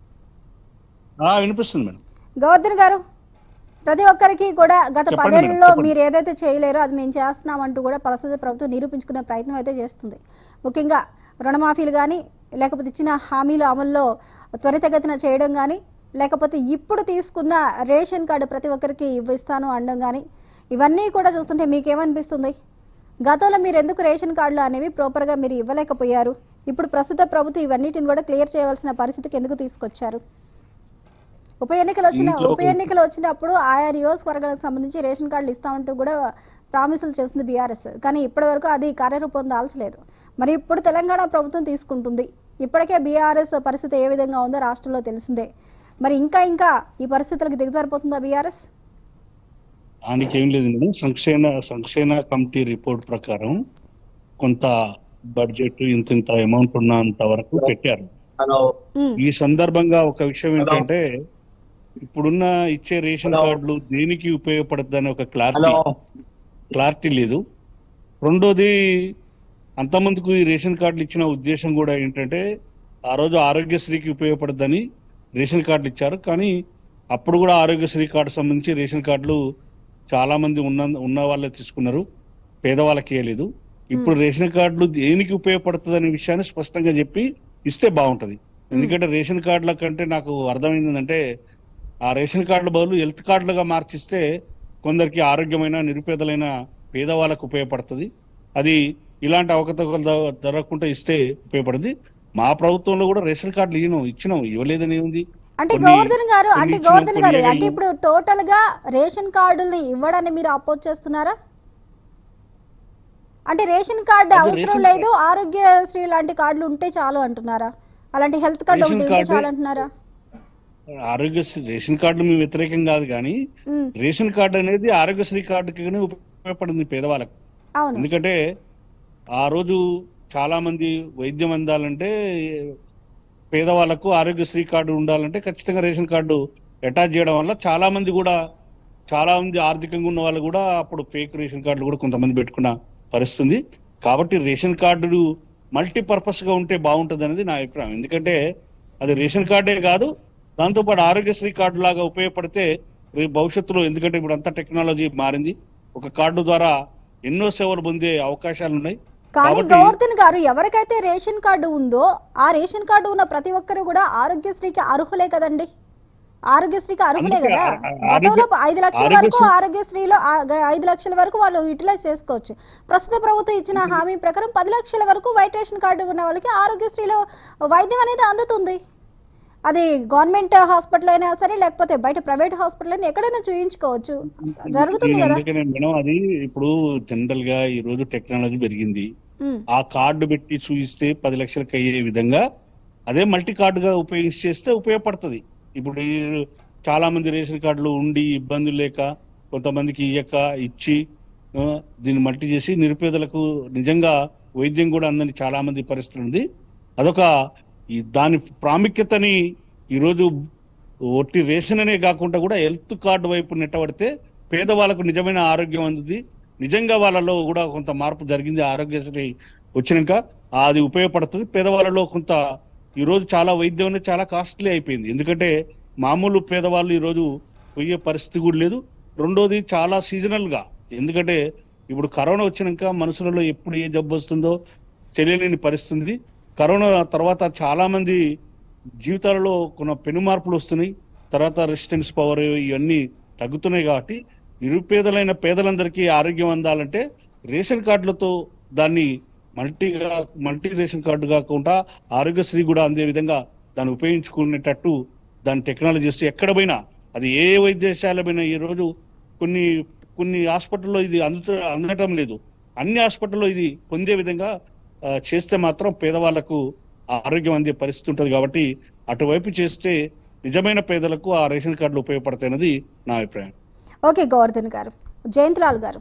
ఆ, వినిపిస్తుంది మేడం గోవర్ధన్ గారు ప్రతి ఒక్కరికి కూడా గత చెప్పండి పదేళ్లలో మేడం, చెప్పండి. మీరు ఏదైతే చేయలేరో అది మేము చేస్తున్నామంటూ కూడా ప్రస్తుత ప్రభుత్వం నిరూపించుకునే ప్రయత్నం అయితే చేస్తుంది ముఖ్యంగా రుణమాఫీలు కానీ లేకపోతే ఇచ్చిన హామీలు అమల్లో త్వరితగతిన చేయడం కానీ లేకపోతే ఇప్పుడు తీసుకున్న రేషన్ కార్డు ప్రతి ఒక్కరికి ఇవ్విస్తాను అనడం కానీ ఇవన్నీ కూడా చూస్తుంటే మీకేమనిపిస్తుంది గతంలో మీరు ఎందుకు రేషన్ కార్డులు అనేవి ప్రాపర్గా మీరు ఇవ్వలేకపోయారు ఇప్పుడు ప్రస్తుత ప్రభుత్వం ఇవన్నిటిని కూడా క్లియర్ చేయవలసిన పరిస్థితికి ఎందుకు తీసుకొచ్చారు ఉప ఎన్నికలు వచ్చిన ఇంట్లో ఉప ఎన్నికలు వచ్చినప్పుడు ఆయా నియోజకవర్గాలకు సంబంధించి రేషన్ కార్డులు ఇస్తామంటూ కూడా ప్రామిసులు చేస్తుంది బీఆర్ఎస్ కానీ ఇప్పటి వరకు అది కార్యరూపం దాల్చలేదు మరి ఇప్పుడు తెలంగాణ ప్రభుత్వం తీసుకుంటుంది ఇప్పటికే బీఆర్ఎస్ పరిస్థితి ఏ విధంగా ఉందో రాష్ట్రంలో తెలిసిందే మరి ఇంకా ఇంకా ఈ పరిస్థితులకు దిగజారిపోతుందా బీఆర్ఎస్ దానికి ఏం లేదు మేడం సంక్షేమ సంక్షేమ కమిటీ రిపోర్ట్ ప్రకారం కొంత బడ్జెట్ ఇంత ఇంత అమౌంట్ ఉన్నంత వరకు పెట్టారు ఉమ్, ఈ సందర్భంగా ఒక విషయం ఏంటంటే ఇప్పుడున్న ఇచ్చే రేషన్ కార్డులు దేనికి ఉపయోగపడుతుందనే ఒక క్లారిటీ క్లారిటీ లేదు రెండోది అంతమందికి ఈ రేషన్ కార్డులు ఇచ్చిన ఉద్దేశం కూడా ఏంటంటే ఆ రోజు ఆరోగ్యశ్రీకి ఉపయోగపడుతుందని రేషన్ కార్డులు ఇచ్చారు కానీ అప్పుడు కూడా ఆరోగ్యశ్రీ కార్డు సంబంధించి రేషన్ కార్డులు చాలా మంది ఉన్న ఉన్న వాళ్ళే తీసుకున్నారు పేదవాళ్ళకి ఇవ్వలేదు ఇప్పుడు రేషన్ కార్డులు దేనికి ఉపయోగపడుతుంది అనే విషయాన్ని స్పష్టంగా చెప్పి ఇస్తే బాగుంటది ఎందుకంటే రేషన్ కార్డుల కంటే నాకు అర్థమైంది ఏంటంటే ఆ రేషన్ కార్డుల బదులు హెల్త్ కార్డులుగా మార్చిస్తే కొందరికి ఆరోగ్యమైన నిరుపేదలైన పేదవాళ్ళకు ఉపయోగపడుతుంది అది ఇలాంటి అవకతవకలు జ- జరగకుండా ఇస్తే ఉపయోగపడుతుంది మా ప్రభుత్వంలో కూడా రేషన్ కార్డులు ఇయ్యను ఇచ్చినాం ఇవ్వలేదని ఏముంది అంటే కొన్ని- గోవర్ధన్ గారు కొన్ని అంటే ఇచ్చినాం, గోవర్ధన్ కొన్ని గారు అంటే ఇవ్వలేదు. ఇప్పుడు టోటల్ గా రేషన్ కార్డుల్ని ఇవ్వడాన్ని మీరు అపోజ్ చేస్తున్నారా అంటే రేషన్ కార్డు అది అవసరం రేషన్ లేదు ఆరోగ్యశ్రీ లాంటి కార్డులు ఉంటే చాలు అంటున్నారా అలాంటి హెల్త్ కార్డు రేషన్ ఒకటి ఉంటే కార్డు- చాలు అంటున్నారా ఆరోగ్యశ్రీ రేషన్ కార్డు మేము వ్యతిరేకం కాదు కానీ ఉమ్, రేషన్ కార్డు అనేది ఆరోగ్యశ్రీ కార్డుకి ఉపయోగపడింది పేదవాళ్ళకు అవును ఎందుకంటే ఆ రోజు చాలా మంది వైద్యం అందాలంటే పేదవాళ్ళకు ఆరోగ్యశ్రీ కార్డు ఉండాలంటే ఖచ్చితంగా రేషన్ కార్డు అటాచ్ చేయడం వల్ల చాలా మంది కూడా చాలా మంది ఆర్థికంగా ఉన్న వాళ్ళు కూడా అప్పుడు ఫేక్ రేషన్ కార్డులు కూడా కొంతమంది పెట్టుకున్న పరిస్థితి ఉంది కాబట్టి రేషన్ కార్డులు మల్టీపర్పస్ గా ఉంటే బాగుంటుంది అనేది నా అభిప్రాయం ఎందుకంటే అది రేషన్ కార్డే కాదు దాంతోపాటు ఆరోగ్యశ్రీ కార్డు లాగా ఉపయోగపడితే రేపు భవిష్యత్తులో ఎందుకంటే ఇప్పుడు అంతా టెక్నాలజీ మారింది ఒక కార్డు ద్వారా ఎన్నో సేవలు పొందే అవకాశాలు ఉన్నాయి కానీ కాబట్టి- గోవర్ధన్ గారు ఎవరికైతే రేషన్ కార్డు ఉందో ఆ రేషన్ కార్డు ఉన్న ప్రతి ఒక్కరు కూడా ఆరోగ్యశ్రీకి అర్హులే కదండి ఆరోగ్యశ్రీకి అర్హులే అందుకే కదా ఆ- ఆ- గతంలో ఆరోగ్య- ఐదు లక్షల వరకు ఆరోగ్యశ్రీ- ఆరోగ్యశ్రీలో ఆ గ- ఐదు లక్షల వరకు వాళ్ళు యూటిలైజ్ చేసుకోవచ్చు ప్రస్తుత ప్రభుత్వం ఇచ్చిన హామీ ప్రకారం పది లక్షల వరకు వైట్ రేషన్ కార్డు ఉన్న వాళ్ళకి ఆరోగ్యశ్రీలో వైద్యం అనేది అందుతుంది అది గవర్నమెంట్ హాస్పిటల్ అయినా సరే లేకపోతే బయట ప్రైవేట్ హాస్పిటల్ అయినా ఎక్కడైనా చూయించుకోవచ్చు జరుగుతుంది నేను కదా అందుకనే మేడం అది ఇప్పుడు జనరల్ గా ఈ రోజు టెక్నాలజీ పెరిగింది ఉమ్, ఆ కార్డు పెట్టి చూయిస్తే పది లక్షలకు అయ్యే విధంగా అదే మల్టీ కార్డుగా ఉపయోగించి చేస్తే ఉపయోగపడుతుంది ఇప్పుడు ఈ చాలా మంది రేషన్ కార్డులు ఉండి ఇబ్బందులు లేక కొంతమందికి ఇయ్యక ఇచ్చి ఆ, దీన్ని మల్టీ చేసి నిరుపేదలకు నిజంగా వైద్యం కూడా అందని చాలా మంది పరిస్థితి ఉంది అదొక ఈ దాని ప్రాముఖ్యతని ఈరోజు ఒట్టి రేషన్ అనే కాకుండా కూడా హెల్త్ కార్డు వైపు నెట్టబడితే పేదవాళ్ళకు నిజమైన ఆరోగ్యం అందుతుంది నిజంగా వాళ్ళలో కూడా కొంత మార్పు జరిగింది ఆరోగ్యశ్రీ వచ్చినాక అది ఉపయోగపడుతుంది పేదవాళ్ళలో కొంత ఈ రోజు చాలా వైద్యం అనేది చాలా కాస్ట్లీ అయిపోయింది ఎందుకంటే మామూలు పేదవాళ్ళు ఈ రోజు పోయే పరిస్థితి కూడా లేదు రెండోది చాలా సీజనల్ గా ఎందుకంటే ఇప్పుడు కరోనా వచ్చినాక మనుషులలో ఎప్పుడు ఏ జబ్బు వస్తుందో తెలియలేని పరిస్థితి ఉంది కరోనా తర్వాత చాలా మంది జీవితాలలో కొన్ని పెను మార్పులు వస్తున్నాయి తర్వాత రెసిస్టెన్స్ పవర్ ఇవన్నీ తగ్గుతున్నాయి కాబట్టి నిరుపేదలైన పేదలందరికీ ఆరోగ్యం అందాలంటే రేషన్ కార్డులతో దాన్ని మల్టీగా మల్టీ రేషన్ కార్డు కాకుండా ఆరోగ్యశ్రీ కూడా అందే విధంగా దాన్ని ఉపయోగించుకునేటట్టు దాని టెక్నాలజీ చేస్తే ఎక్కడ పోయినా అది ఏ వైద్యశాల పోయినా ఈ రోజు కొన్ని కొన్ని హాస్పిటల్లో ఇది అందుత అందటం లేదు అన్ని హాస్పిటల్లో ఇది పొందే విధంగా ఆ, చేస్తే మాత్రం పేదవాళ్లకు ఆరోగ్యం అందే పరిస్థితి ఉంటుంది కాబట్టి అటువైపు చేస్తే నిజమైన పేదలకు ఆ రేషన్ కార్డులు ఉపయోగపడతాయన్నది నా అభిప్రాయం ఓకే గోవర్ధన్ గారు జయంత్లాల్ గారు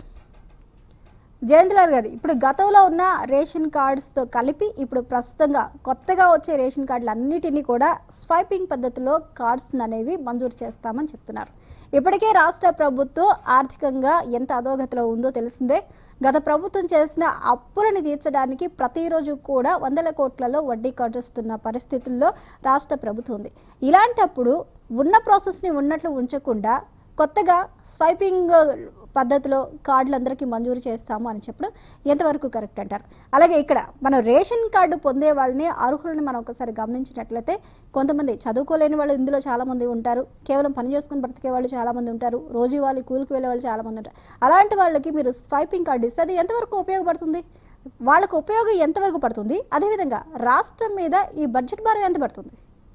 జయంత్లాల్ గారు ఇప్పుడు గతంలో ఉన్న రేషన్ కార్డ్స్తో కలిపి ఇప్పుడు ప్రస్తుతంగా కొత్తగా వచ్చే రేషన్ కార్డులు అన్నిటినీ కూడా స్వైపింగ్ పద్ధతిలో కార్డ్స్ అనేవి మంజూరు చేస్తామని చెప్తున్నారు ఇప్పటికే రాష్ట్ర ప్రభుత్వం ఆర్థికంగా ఎంత అధోగతిలో ఉందో తెలిసిందే గత ప్రభుత్వం చేసిన అప్పులను తీర్చడానికి ప్రతిరోజు కూడా వందల కోట్లలో వడ్డీ కట్టిస్తున్న పరిస్థితుల్లో రాష్ట్ర ప్రభుత్వం ఉంది ఇలాంటప్పుడు ఉన్న ప్రాసెస్ని ఉన్నట్లు ఉంచకుండా కొత్తగా స్వైపింగ్ పద్ధతిలో కార్డులు అందరికీ మంజూరు చేస్తాము అని చెప్పడం ఎంతవరకు కరెక్ట్ అంటారు అలాగే ఇక్కడ మనం రేషన్ కార్డు పొందే వాళ్ళని అర్హులని మనం ఒకసారి గమనించినట్లయితే కొంతమంది చదువుకోలేని వాళ్ళు ఇందులో చాలా మంది ఉంటారు కేవలం పని చేసుకుని బ్రతికే వాళ్ళు చాలా మంది ఉంటారు రోజు వాళ్ళు కూలికి వెళ్ళే వాళ్ళు చాలా మంది ఉంటారు అలాంటి వాళ్ళకి మీరు స్వైపింగ్ కార్డు ఇస్తే అది ఎంతవరకు ఉపయోగపడుతుంది వాళ్ళకు ఉపయోగం ఎంతవరకు పడుతుంది అదేవిధంగా రాష్ట్రం మీద ఈ బడ్జెట్ భారం ఎంత పడుతుంది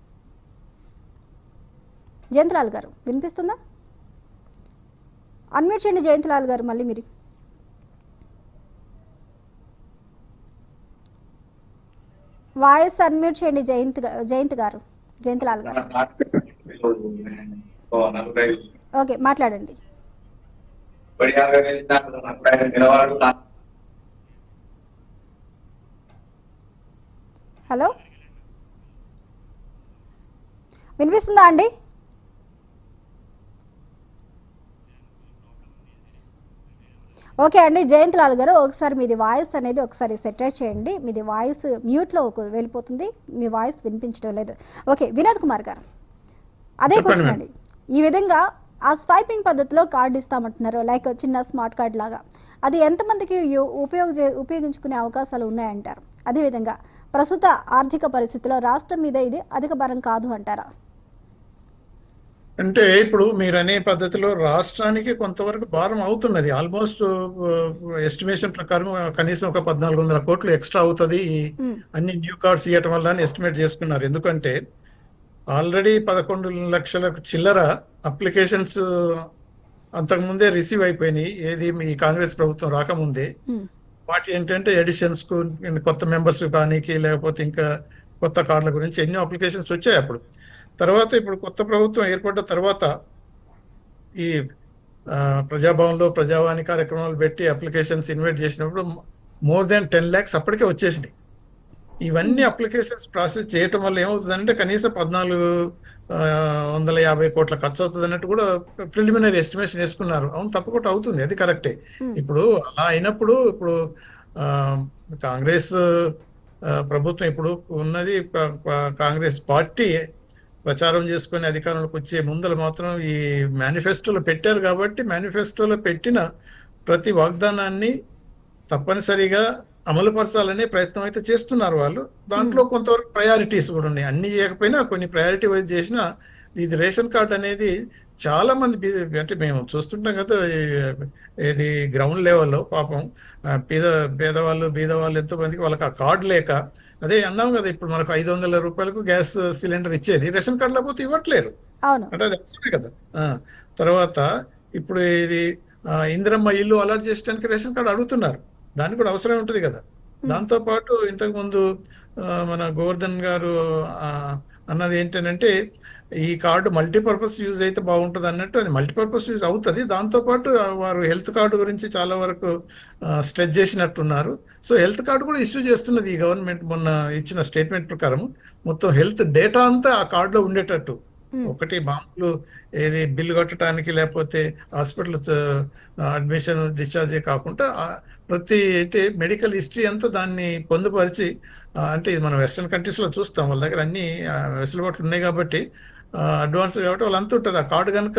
జయంత్లాల్ గారు వినిపిస్తుందా అన్మ్యూట్ చేయండి జయంత్లాల్ గారు మళ్ళీ మీరు వాయిస్ అన్మ్యూట్ చేయండి జయంత్ గా- జయంత్ గారు జయంత్లాల్ గారు ఓకే మాట్లాడండి హలో వినిపిస్తుందా అండి ఓకే అండి జయంత్ లాల్ గారు ఒకసారి మీది వాయిస్ అనేది ఒకసారి సెటరేట్ చేయండి మీది వాయిస్ మ్యూట్లో ఒక వెళ్ళిపోతుంది మీ వాయిస్ వినిపించడం లేదు ఓకే వినోద్ కుమార్ గారు అదే చెప్పండి క్వశ్చన్ మేడం. అండి ఈ విధంగా ఆ స్వైపింగ్ పద్ధతిలో కార్డు ఇస్తామంటున్నారు లైక్ చిన్న స్మార్ట్ కార్డ్ లాగా అది ఎంతమందికి యు- ఉపయోగ చే- ఉపయోగించుకునే అవకాశాలు ఉన్నాయంటారు అదేవిధంగా ప్రస్తుత ఆర్థిక పరిస్థితిలో రాష్ట్రం మీద ఇది అధిక భారం కాదు అంటారా అంటే ఇప్పుడు మీరు అనే పద్ధతిలో రాష్ట్రానికి కొంతవరకు భారం అవుతున్నది ఆల్మోస్ట్ ఎస్టిమేషన్ ప్రకారం కనీసం ఒక పద్నాలుగు వందల కోట్లు ఎక్స్ట్రా అవుతుంది ఈ మ్మ్. అన్ని న్యూ కార్డ్స్ ఇవ్వటం వల్ల అని ఎస్టిమేట్ చేసుకున్నారు ఎందుకంటే ఆల్రెడీ పదకొండు లక్షల చిల్లర అప్లికేషన్స్ అంతకుముందే రిసీవ్ అయిపోయినాయి ఏది మీ కాంగ్రెస్ ప్రభుత్వం రాకముందే మ్మ్. వాటి ఏంటంటే ఎడిషన్స్ కు కొత్త మెంబర్స్ కానీకి లేకపోతే ఇంకా కొత్త కార్డుల గురించి ఎన్నో అప్లికేషన్స్ వచ్చాయి అప్పుడు తర్వాత ఇప్పుడు కొత్త ప్రభుత్వం ఏర్పడ్డ తర్వాత ఈ ఆ, ప్రజాభవన్లో ప్రజావాణి కార్యక్రమాలు పెట్టి అప్లికేషన్స్ ఇన్వైట్ చేసినప్పుడు మోర్ దాన్ టెన్ ల్యాక్స్ అప్పటికే వచ్చేసినాయి ఇవన్నీ అప్లికేషన్స్ ప్రాసెస్ చేయటం వల్ల ఏమవుతుందంటే కనీసం పద్నాలుగు ఆ, వందల యాభై కోట్ల ఖర్చు అవుతుంది అన్నట్టు కూడా ప్రిలిమినరీ ఎస్టిమేషన్ వేసుకున్నారు అవును తప్పకుండా అవుతుంది అది కరెక్టే ఇప్పుడు అలా అయినప్పుడు ఇప్పుడు ఆ, కాంగ్రెస్ ఆ, ప్రభుత్వం ఇప్పుడు ఉన్నది ప- ప- కాంగ్రెస్ పార్టీ ప్రచారం చేసుకుని అధికారంలోకి వచ్చే ముందర మాత్రం ఈ మేనిఫెస్టోలో పెట్టారు కాబట్టి మేనిఫెస్టోలో పెట్టిన ప్రతి వాగ్దానాన్ని తప్పనిసరిగా అమలుపరచాలనే ప్రయత్నం అయితే చేస్తున్నారు వాళ్ళు దాంట్లో కొంతవరకు ప్రయారిటీస్ కూడా ఉన్నాయి అన్ని చేయకపోయినా కొన్ని ప్రయారిటీ వైజ్ చేసినా ఇది రేషన్ కార్డ్ అనేది చాలా మంది బీ- అంటే మేము చూస్తుంటాం కదా ఈ- ఇది గ్రౌండ్ లెవెల్లో పాపం ఆ, పేద పేదవాళ్ళు బీదవాళ్ళు ఎంతో మందికి వాళ్ళకి ఆ కార్డు లేక అదే అన్నాం కదా ఇప్పుడు మనకు ఐదు వందల రూపాయలకు గ్యాస్ సిలిండర్ ఇచ్చేది రేషన్ కార్డు లేకపోతే ఇవ్వట్లేరు అవును అంటే అది అవసరమే కదా ఆ, తర్వాత ఇప్పుడు ఇది ఆ, ఇందిరమ్మ ఇల్లు అలాట్ చేయడానికి రేషన్ కార్డు అడుగుతున్నారు దానికి కూడా అవసరం ఉంటుంది కదా దాంతో పాటు ఇంతకు ముందు ఆ, మన గోవర్ధన్ గారు ఆ, అన్నది ఏంటంటే ఈ కార్డు మల్టీపర్పస్ యూజ్ అయితే బాగుంటుంది అన్నట్టు అది మల్టీపర్పస్ యూజ్ అవుతుంది దాంతోపాటు వారు హెల్త్ కార్డు గురించి చాలా వరకు స్ట్రెచ్ చేసినట్టున్నారు సో హెల్త్ కార్డు కూడా ఇష్యూ చేస్తున్నది ఈ గవర్నమెంట్ మొన్న ఇచ్చిన స్టేట్మెంట్ ప్రకారం మొత్తం హెల్త్ డేటా అంతా ఆ కార్డులో ఉండేటట్టు ఒకటి మామూలు ఏది బిల్లు కట్టడానికి లేకపోతే హాస్పిటల్ అడ్మిషన్ డిశ్చార్జ్ కాకుండా ఆ ప్రతి అంటే మెడికల్ హిస్టరీ అంతా దాన్ని పొందుపరిచి ఆ, అంటే ఇది మనం వెస్ట్రన్ కంట్రీస్ లో చూస్తాం వాళ్ళ దగ్గర అన్ని ఆ, వెసులుబాట్లు ఉన్నాయి కాబట్టి అడ్వాన్స్ కాబట్టి వాళ్ళంతా ఉంటుంది ఆ కార్డు కనుక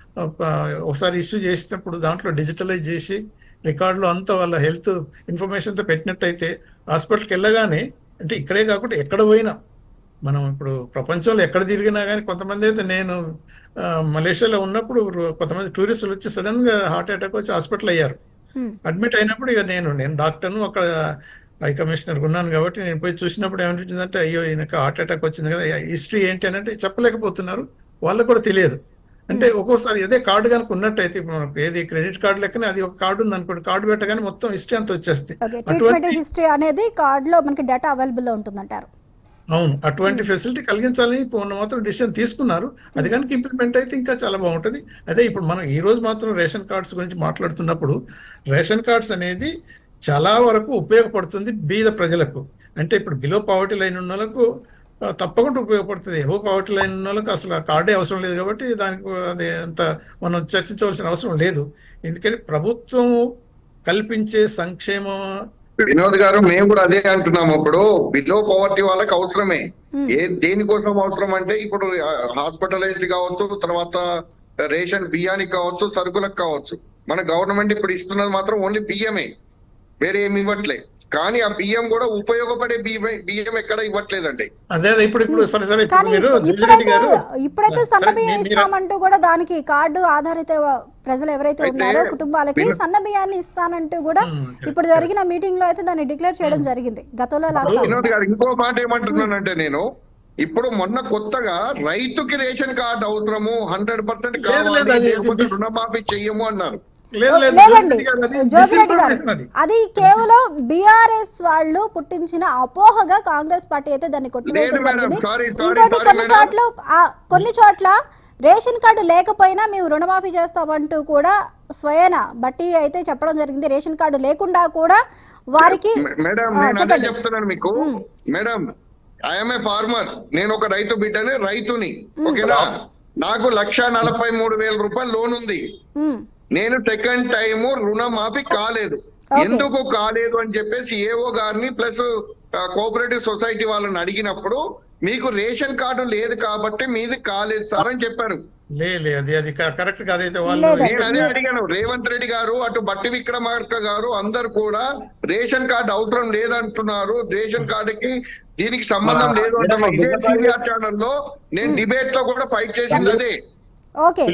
ఒకసారి ఇష్యూ చేసినప్పుడు దాంట్లో డిజిటలైజ్ చేసి రికార్డులో అంతా వాళ్ళ హెల్త్ ఇన్ఫర్మేషన్ తో పెట్టినట్టయితే హాస్పిటల్కి వెళ్ళగానే అంటే ఇక్కడే కాకుండా ఎక్కడ పోయినా మనం ఇప్పుడు ప్రపంచంలో ఎక్కడ తిరిగినా కానీ కొంతమంది అయితే నేను ఆ, మలేషియాలో ఉన్నప్పుడు కొంతమంది టూరిస్టులు వచ్చి సడన్ గా హార్ట్ అటాక్ వచ్చి హాస్పిటల్ అయ్యారు ఉమ్, అడ్మిట్ అయినప్పుడు ఇక నేను నేను డాక్టర్ను అక్కడ హై కమిషనర్ ఉన్నాను కాబట్టి నేను పోయి చూసినప్పుడు ఏమనిపించిందంటే అయ్యో ఈయనకు హార్ట్ అటాక్ వచ్చింది కదా హిస్టరీ ఏంటి అని అంటే చెప్పలేకపోతున్నారు వాళ్ళకు కూడా తెలియదు అంటే ఒక్కోసారి అదే కార్డు కనుక ఉన్నట్టయితే ఇప్పుడు మనకు ఏది క్రెడిట్ కార్డు లెక్కనే అది ఒక కార్డు ఉంది అనుకోండి కార్డు పెట్టగానే మొత్తం హిస్టరీ అంతా వచ్చేస్తుంది ఓకే ట్రీట్మెంట్ హిస్టరీ అనేది కార్డులో మనకి డేటా అవైలబుల్ లో ఉంటుందంటారు అవును అటువంటి ఫెసిలిటీ కలిగించాలని ఇప్పుడు మాత్రం డిసిషన్ తీసుకున్నారు అది కనుక ఇంప్లిమెంట్ అయితే ఇంకా చాలా బాగుంటది అదే ఇప్పుడు మనం ఈ రోజు మాత్రం రేషన్ కార్డ్స్ గురించి మాట్లాడుతున్నప్పుడు రేషన్ కార్డ్స్ అనేది చాలా వరకు ఉపయోగపడుతుంది బీద ప్రజలకు అంటే ఇప్పుడు బిలో పావర్టీ లైన్ ఉన్న వాళ్ళకు ఆ, తప్పకుండా ఉపయోగపడుతుంది ఎబో పావర్టీ లైన్ ఉన్న వాళ్ళకి అసలు ఆ కార్డే అవసరం లేదు కాబట్టి దానికి అది అంత మనం చర్చించవలసిన అవసరం లేదు ఎందుకని ప్రభుత్వం కల్పించే సంక్షేమ వినోద్ గారు మేము కూడా అదే అంటున్నాము ఇప్పుడు బిలో పవర్టీ వాళ్ళకి అవసరమే ఏ దేనికోసం అవసరం అంటే ఇప్పుడు హాస్పిటలైజ్డ్ కావచ్చు తర్వాత రేషన్ బియ్యానికి కావచ్చు సరుకులకు కావచ్చు మన గవర్నమెంట్ ఇప్పుడు ఇస్తున్నది మాత్రం ఓన్లీ బియ్యమే వేరే ఏమి ఇవ్వట్లే కానీ ఆ బియ్యం కూడా ఉపయోగపడే బియ్యం బియ్యం ఎక్కడ ఇవ్వట్లేదండి అదే అదే ఇప్పుడు ఇప్పుడు సరే సరే ఇప్పుడు కానీ మీరు ఇప్పుడు- జోగిరెడ్డి ఇప్పుడైతే గారు ఇప్పుడైతే సరే, సన్న బియ్యం మీ- మీరు- ఇస్తామంటూ కూడా దానికి కార్డు ఆధారిత ప్రజలు ఎవరైతే అయితే ఉన్నారో కుటుంబాలకి మీరు- సన్న బియ్యాన్ని ఇస్తానంటూ కూడా మ్మ్, correct, ఇప్పుడు జరిగిన మీటింగ్ లో అయితే దాన్ని డిక్లేర్ చేయడం జరిగింది గతంలో లాగా వినోద్ గారు ఇంకో మాట ఏమంటున్నానంటే నేను ఇప్పుడు మొన్న కొత్తగా రైతుకి రేషన్ కార్డు అవసరము హండ్రెడ్ పర్సెంట్ లేదు, లేదు, కావాలి అది- లేకపోతే అది- రుణమాఫీ చెయ్యము అన్నారు లేదు లేదు లేదండి జోగిరెడ్డి గారు, అది జోగిరెడ్డి గారు misinformation అది. అది కేవలం బిఆర్ఎస్ వాళ్ళు పుట్టించిన అపోహగా కాంగ్రెస్ పార్టీ అయితే దాన్ని కొట్టివేయడం లేదు మేడం, జరిగింది sorry, sorry, ఇంకోటి sorry కొన్ని మేడం. చోట్ల ఆ, కొన్ని చోట్ల రేషన్ కార్డు లేకపోయినా మేము రుణమాఫీ చేస్తామంటూ కూడా స్వయన బట్టి అయితే చెప్పడం జరిగింది రేషన్ కార్డు లేకుండా కూడా వారికి మే- మేడం ఆ, నేను అదే చెప్పండి చెప్తున్నాను మీకు మేడం ఐఎమ్ ఏ ఫార్మర్ నేను ఒక రైతు బిడ్డని రైతుని ఓకేనా నాకు లక్ష నలభై మూడు వేల రూపాయలు లోన్ ఉంది ఉమ్, నేను సెకండ్ టైం రుణమాఫీ కాలేదు Okay. ఎందుకు కాలేదు అని చెప్పేసి ఏఓ గారిని ప్లస్ కోఆపరేటివ్ సొసైటీ వాళ్ళని అడిగినప్పుడు మీకు రేషన్ కార్డు లేదు కాబట్టి మీది కాలేదు సార్ అని చెప్పారు లే లే అది అది కరెక్ట్ కాదైతే వాళ్ళు లేదండి. నేను అదే అడిగాను రేవంత్ రెడ్డి గారు అటు బట్టి విక్రమార్క గారు అందరు కూడా రేషన్ కార్డు అవసరం లేదంటున్నారు రేషన్ కార్డుకి దీనికి సంబంధం లేదు అంటున్నారు ఇదే టీవీఆర్ ఛానల్లో నేను డిబేట్ లో కూడా ఫైట్ చేసింది అదే ఓకే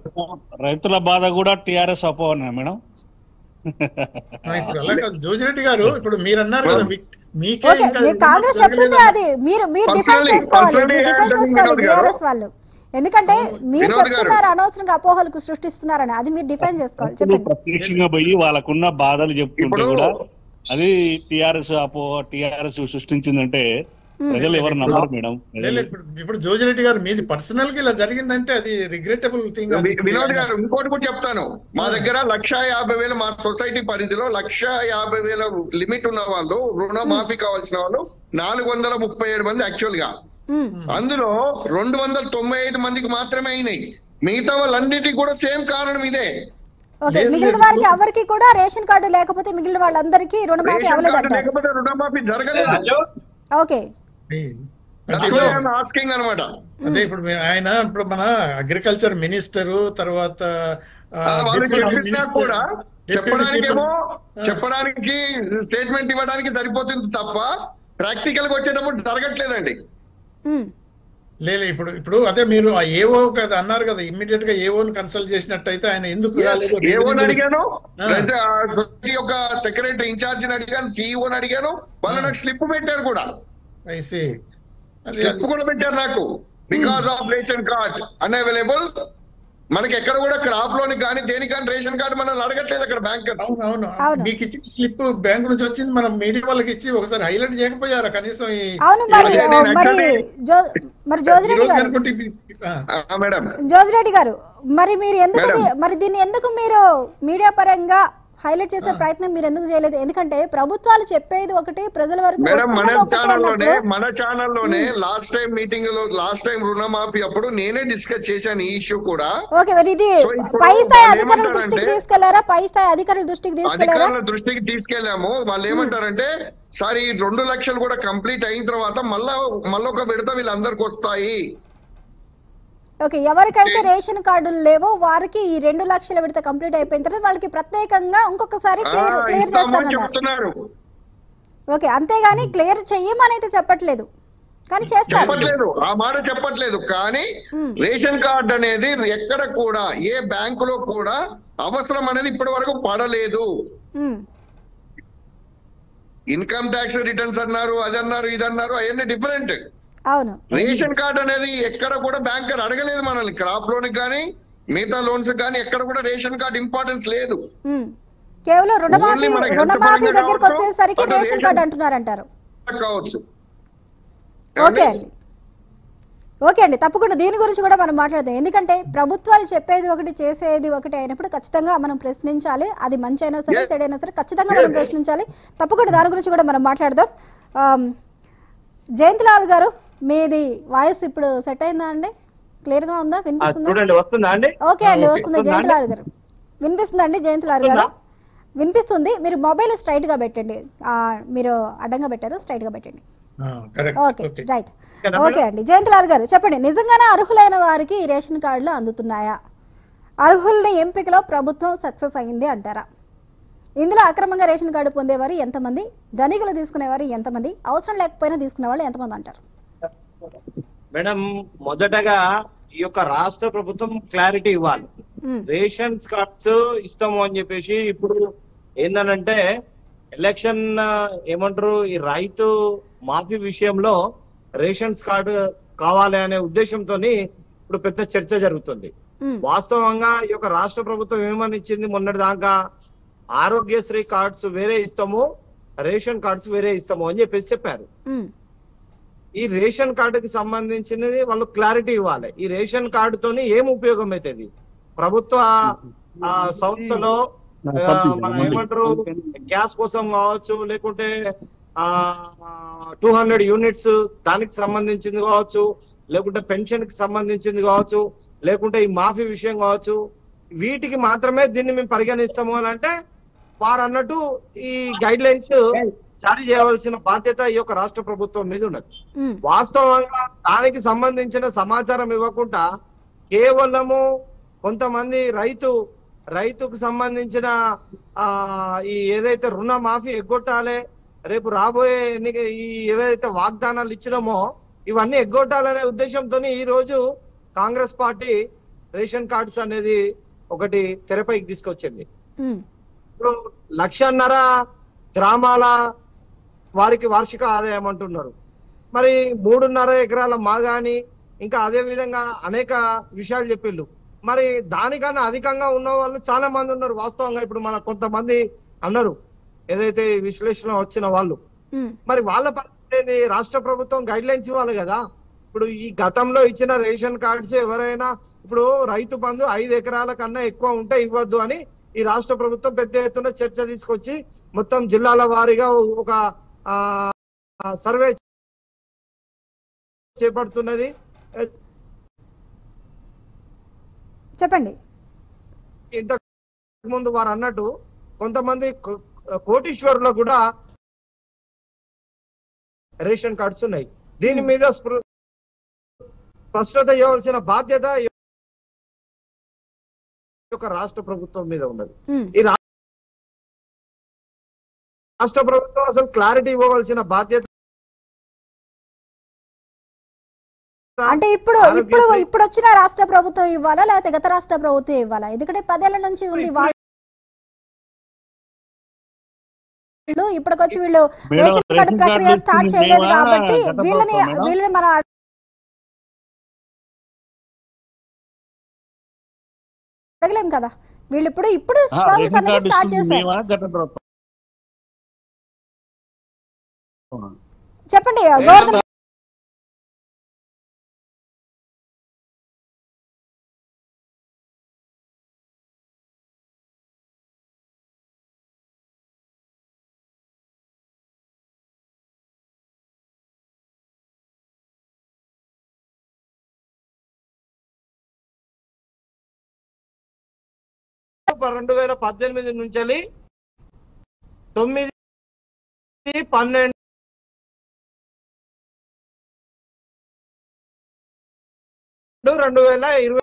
రైతుల బాధ కూడా టిఆర్ఎస్ అపోవనా మేడం ఆ, ఇప్పుడు అలా కాదు జోజిరెడ్డి గారు ఇప్పుడు మీరు అన్నారు కదా మీ- మీకే ఓకే ఇంకా మీరు కాంగ్రెస్ చెప్తుంది అది మీరు మీరు డిఫెన్స్ Personally- చేసుకోవాలి personally మీరు డిఫెన్స్ అంటే చేసుకోవాలి వినోద్ గారు- బీఆర్ఎస్ వాళ్ళు ఎందుకంటే మీరు వినోద్ గారు. చెప్తున్నారు అనవసరంగా అపోహలకు సృష్టిస్తున్నారని అది మీరు డిఫెన్స్ చేసుకోవాలి ఇప్పుడు చెప్పండి ప్రత్యక్షంగా పోయి వాళ్ళకున్న బాధలు చెప్తుంటే ఇప్పుడు- కూడా అది టిఆర్ఎస్ అపో టిఆర్ఎస్ సృష్టించిందంటే ప్రజలు ఎవరు నమ్మరు మేడం లే, లే, ఇప్పుడు ఇప్పుడు జోజిరెడ్డి గారు మీది పర్సనల్ గా ఇలా జరిగిందంటే అది రిగ్రెటబుల్ థింగ్ వి- వినోద్ గారు ఇంకోటి కూడా చెప్తాను మా దగ్గర లక్ష యాభై వేలు మా సొసైటీ పరిధిలో లక్ష యాభై వేల లిమిట్ ఉన్న వాళ్ళు రుణమాఫీ కావాల్సిన వాళ్ళు నాలుగు వందల ముప్పై ఏడు మంది యాక్చువల్ గా ఉమ్, అందులో రెండు వందల తొంభై ఐదు మందికి మాత్రమే అయినాయి మిగతా వాళ్ళన్నిటికీ కూడా సేమ్ కారణం ఇదే ఓకే లేదు, మిగిలిన లేదు. వారికి ఎవరికి కూడా రేషన్ కార్డు లేకపోతే మిగిలిన వాళ్ళందరికీ రుణమాఫీ రేషన్ కార్డు అవ్వలేదంటారు లేకపోతే రుణమాఫీ జరగలేదు ఓకే ఆస్కింగ్ అనమాట అదే ఇప్పుడు మీ- ఆయన ఇప్పుడు మన అగ్రికల్చర్ మినిస్టర్ తర్వాత ఆ, వాళ్ళు డిప్యూటీ చెప్పినా మినిస్టర్, కూడా డిప్యూటీ చెప్పడానికేమో చీఫ్ చెప్పడానికి స్టేట్మెంట్ ఇవ్వడానికి సరిపోతుంది తప్ప ప్రాక్టికల్ గా వచ్చేటప్పుడు జరగట్లేదండి ఉమ్, లేదు ఇప్పుడు ఇప్పుడు అదే మీరు ఆ ఏఓ కదా అన్నారు కదా ఇమ్మీడియట్ గా ఏఓని కన్సల్ట్ చేసినట్టయితే ఆయన ఎందుకు రాలేదు? ఏవోని అడిగాను ఆ. ప్రజ- ఆ సొసైటీ యొక్క సెక్రటరీ ఇన్ఛార్జిని అడిగాను సిఇఓని అడిగాను వాళ్ళు నాకు స్లిప్ పెట్టారు కూడా I see. అది స్లిప్ కూడా పెట్టారు నాకు because of ration card unavailable మనకి ఎక్కడ కూడా క్రాప్ లోన్ కానీ దేనికి కానీ రేషన్ కార్డు మనల్ని అడగట్లేదు అక్కడ బ్యాంకర్స్ అవును అవును అవును. మీకు ఇచ్చిన స్లిప్ బ్యాంక్ నుంచి వచ్చింది మనం మీడియా వాళ్ళకి ఇచ్చి ఒకసారి హైలైట్ చేయకపోయారా కనీసం ఈ అవును మరి అదే నేను మరి actually- జో మరి ఈ జోజిరెడ్డి రోజు గారు అనుకుంటే ఇవి- ఆ, మేడం జోజిరెడ్డి గారు మరి మీరు ఎందుకు మేడం. దీ- మరి దీన్ని ఎందుకు మీరు మీడియా పరంగా హైలైట్ చేసే ప్రయత్నం మీరు ఎందుకు చేయలేదు ఎందుకంటే ప్రభుత్వాలు చెప్పేది ఒకటి ప్రజల వరకు మేడం మన వస్తున్నది ఒకటి ఛానల్లోనే అన్నప్పుడు మన ఛానల్లోనే లాస్ట్ టైం మీటింగ్ లో లాస్ట్ టైం రుణమాఫీ అప్పుడు నేనే డిస్కస్ చేశాను ఈ ఇష్యూ కూడా ఓకే మరి ఇది సో ఇప్పుడు పై స్థాయి వాళ్ళు అధికారుల ఏమంటారంటే- దృష్టికి తీసుకెళ్లారా పై స్థాయి అధికారుల దృష్టికి తీసుకెళ్లారా అధికారుల దృష్టికి తీసుకెళ్లాము వాళ్ళు ఏమంటారంటే సార్ ఈ రెండు లక్షలు కూడా కంప్లీట్ అయిన తర్వాత మళ్ళా మళ్ళీ ఒక విడత వీళ్ళందరికి వస్తాయి ఓకే ఎవరికైతే రేషన్ కార్డులు లేవో వారికి ఈ రెండు లక్షల విడత కంప్లీట్ అయిపోయిన తర్వాత వాళ్ళకి ప్రత్యేకంగా ఇంకొకసారి ఆ, క్లియర్ క్లియర్ ఇస్తాము అని చేస్తానన్నారు చెప్తున్నారు ఓకే అంతేగాని క్లియర్ చెయ్యమని అయితే చెప్పట్లేదు కానీ చేస్తారు చెప్పట్లేదు ఆ మాట చెప్పట్లేదు కానీ ఉమ్. రేషన్ కార్డ్ అనేది ఎక్కడ కూడా ఏ బ్యాంకులో కూడా అవసరం అనేది ఇప్పటి వరకు పడలేదు ఉమ్, ఇన్కమ్ ట్యాక్స్ రిటర్న్స్ అన్నారు అది అన్నారు ఇది అన్నారు అవన్నీ డిఫరెంట్ అవును రేషన్ కార్డ్ అనేది ఎక్కడ కూడా బ్యాంకర్ అడగలేదు మనల్ని క్రాప్ లోన్ కానీ మిగతా లోన్స్ కానీ ఎక్కడ కూడా రేషన్ కార్డ్ ఇంపార్టెన్స్ లేదు ఉమ్. కేవలం రుణమాఫీ Only మనకి ఎంత రుణమాఫీ పరంగా దగ్గరికి కావచ్చో వచ్చేసరికి అటు రేషన్ రేషన్ కార్డు అంటున్నారంటారు కావచ్చు ఓకే అండి ఓకే అండి తప్పకుండా దీని గురించి కూడా మనం మాట్లాడదాం ఎందుకంటే ప్రభుత్వాలు చెప్పేది ఒకటి చేసేది ఒకటి అయినప్పుడు ఖచ్చితంగా మనం ప్రశ్నించాలి అది మంచి అయినా సరే Yes. చెడైనా సరే ఖచ్చితంగా మనం Yes. ప్రశ్నించాలి తప్పకుండా దాని గురించి కూడా మనం మాట్లాడదాం ఆమ్, జయంతిలాల్ గారు మీది వాయిస్ ఇప్పుడు సెట్ అయిందా అండి క్లియర్ గా ఉందా ఆ, వినిపిస్తుందా చూడండి వస్తుందా అండి ఓకే అండి ఓకే. వస్తుంది వస్తుందా అండి? జయంతిలాల్ గారు వినిపిస్తుందండి జయంతిలాల్ గారు వినిపిస్తుంది మీరు మొబైల్ స్ట్రైట్ గా పెట్టండి ఆ, మీరు అడ్డంగా పెట్టారు స్ట్రైట్ గా పెట్టండి కరెక్ట్ ఓకే ఓకే రైట్ ఓకేనా ఓకే అండి జయంతిలాల్ గారు చెప్పండి నిజంగానే అర్హులైన వారికి ఈ రేషన్ కార్డులు అందుతున్నాయా అర్హుల్ని ఎంపికలో ప్రభుత్వం సక్సెస్ అయింది అంటారా ఇందులో అక్రమంగా రేషన్ కార్డు పొందేవారు ఎంతమంది ధనికులు తీసుకునేవారు ఎంతమంది అవసరం లేకపోయినా తీసుకునే వాళ్ళు ఎంతమంది అంటారు మేడం మొదటగా ఈ యొక్క రాష్ట్ర ప్రభుత్వం క్లారిటీ ఇవ్వాలి ఉమ్, రేషన్స్ కార్డ్స్ ఇస్తాము అని చెప్పేసి ఇప్పుడు ఏందనంటే ఎలక్షన్ ఆ, ఏమంటారు ఈ రైతు మాఫీ విషయంలో రేషన్స్ కార్డు కావాలి అనే ఉద్దేశంతో ఇప్పుడు పెద్ద చర్చ జరుగుతుంది ఉమ్, వాస్తవంగా ఈ యొక్క రాష్ట్ర ప్రభుత్వం ఏమని ఇచ్చింది మొన్నటి దాకా ఆరోగ్యశ్రీ కార్డ్స్ వేరే ఇస్తాము రేషన్ కార్డ్స్ వేరే ఇస్తాము అని చెప్పేసి చెప్పారు ఉమ్, ఈ రేషన్ కార్డుకి సంబంధించినది వాళ్ళు క్లారిటీ ఇవ్వాలి ఈ రేషన్ కార్డుతోని ఏం ఉపయోగం అవుతుంది ప్రభుత్వ ఆ, సంస్థలో ఆ, మన ఏమంటారు గ్యాస్ కోసం కావచ్చు లేకుంటే టూ హండ్రెడ్ యూనిట్స్ దానికి సంబంధించింది కావచ్చు లేకుంటే పెన్షన్ కి సంబంధించింది కావచ్చు లేకుంటే ఈ మాఫీ విషయం కావచ్చు వీటికి మాత్రమే దీన్ని మేము పరిగణిస్తాము అని అంటే వారు అన్నట్టు ఈ గైడ్ లైన్స్ జారీ చేయవలసిన బాధ్యత ఈ యొక్క రాష్ట్ర ప్రభుత్వం మీద ఉన్నది ఉమ్, వాస్తవంగా దానికి సంబంధించిన సమాచారం ఇవ్వకుండా కేవలము కొంతమంది రైతు రైతుకు సంబంధించిన ఆ ఈ ఏదైతే రుణ మాఫీ ఎగ్గొట్టాలి రేపు రాబోయే ఎన్నిక ఈ ఏవైతే వాగ్దానాలు ఇచ్చినామో ఇవన్నీ ఎగ్గొట్టాలనే ఉద్దేశంతో ఈ రోజు కాంగ్రెస్ పార్టీ రేషన్ కార్డ్స్ అనేది ఒకటి తెరపైకి తీసుకొచ్చింది ఉమ్, ఇప్పుడు లక్షన్నర గ్రామాల వారికి వార్షిక ఆదాయం అంటున్నారు మరి మూడున్నర ఎకరాల మాగాని ఇంకా అదే విధంగా అనేక విషయాలు చెప్పిళ్ళు మరి దానికన్నా అధికంగా ఉన్న వాళ్ళు చాలా మంది ఉన్నారు వాస్తవంగా ఇప్పుడు మన కొంతమంది అన్నారు ఏదైతే ఈ విశ్లేషణ వచ్చిన వాళ్ళు ఉమ్, మరి వాళ్ళ పరిస్థితి ఏంది? రాష్ట్ర ప్రభుత్వం గైడ్ లైన్స్ ఇవ్వాలి కదా ఇప్పుడు ఈ గతంలో ఇచ్చిన రేషన్ కార్డ్స్ ఎవరైనా ఇప్పుడు రైతు బంధు ఐదు ఎకరాల కన్నా ఎక్కువ ఉంటే ఇవ్వద్దు అని ఈ రాష్ట్ర ప్రభుత్వం పెద్ద ఎత్తున చర్చ తీసుకొచ్చి మొత్తం జిల్లాల వారీగా ఒక ఆ, ఆ, సర్వే చేపడుతున్నది చెప్పండి ఇంతకు ముందు వారు అన్నట్టు కొంతమంది కో- కోటీశ్వరులకు కూడా రేషన్ కార్డ్స్ ఉన్నాయి దీని మీద స్పృ- స్పష్టత ఇవ్వాల్సిన బాధ్యత ఈ యొక్క రాష్ట్ర ప్రభుత్వం మీద ఉన్నది ఉమ్, ఈ రా- రాష్ట్ర ప్రభుత్వం అసలు క్లారిటీ ఇవ్వవలసిన బాధ్యత అంటే ఇప్పుడు ఆరోగ్యశ్రీ- ఇప్పుడు ఇప్పుడు వచ్చిన రాష్ట్ర ప్రభుత్వం ఇవ్వాలా లేకపోతే గత రాష్ట్ర ప్రభుత్వం ఇవ్వాలా ఎందుకంటే పదేళ్ల నుంచి ఉంది ఇప్పుడు- వాళ్ళు ఇప్పటికొచ్చి వీళ్ళు మేడం, రేషన్ కార్డు రేషన్ ప్రక్రియ కార్డులు స్టార్ట్ ఇస్తుంది చేయలేదు మేమా? కాబట్టి గత వీళ్ళని ప్రభుత్వం మేడం? వీళ్ళని మన అడగలేం కదా వీళ్ళు ఇప్పుడు ఇప్పుడు ఆ, ప్రాసెస్ రేషన్ అనేది కార్డు స్టార్ట్ ఇస్తుంది చేశారు మేమా గత ప్రభుత్వం? చెప్పండి గోవర్ధన్ రెండు వేల పద్దెనిమిది నుంచి తొమ్మిది పన్నెండు రెండు వేల ఇరవై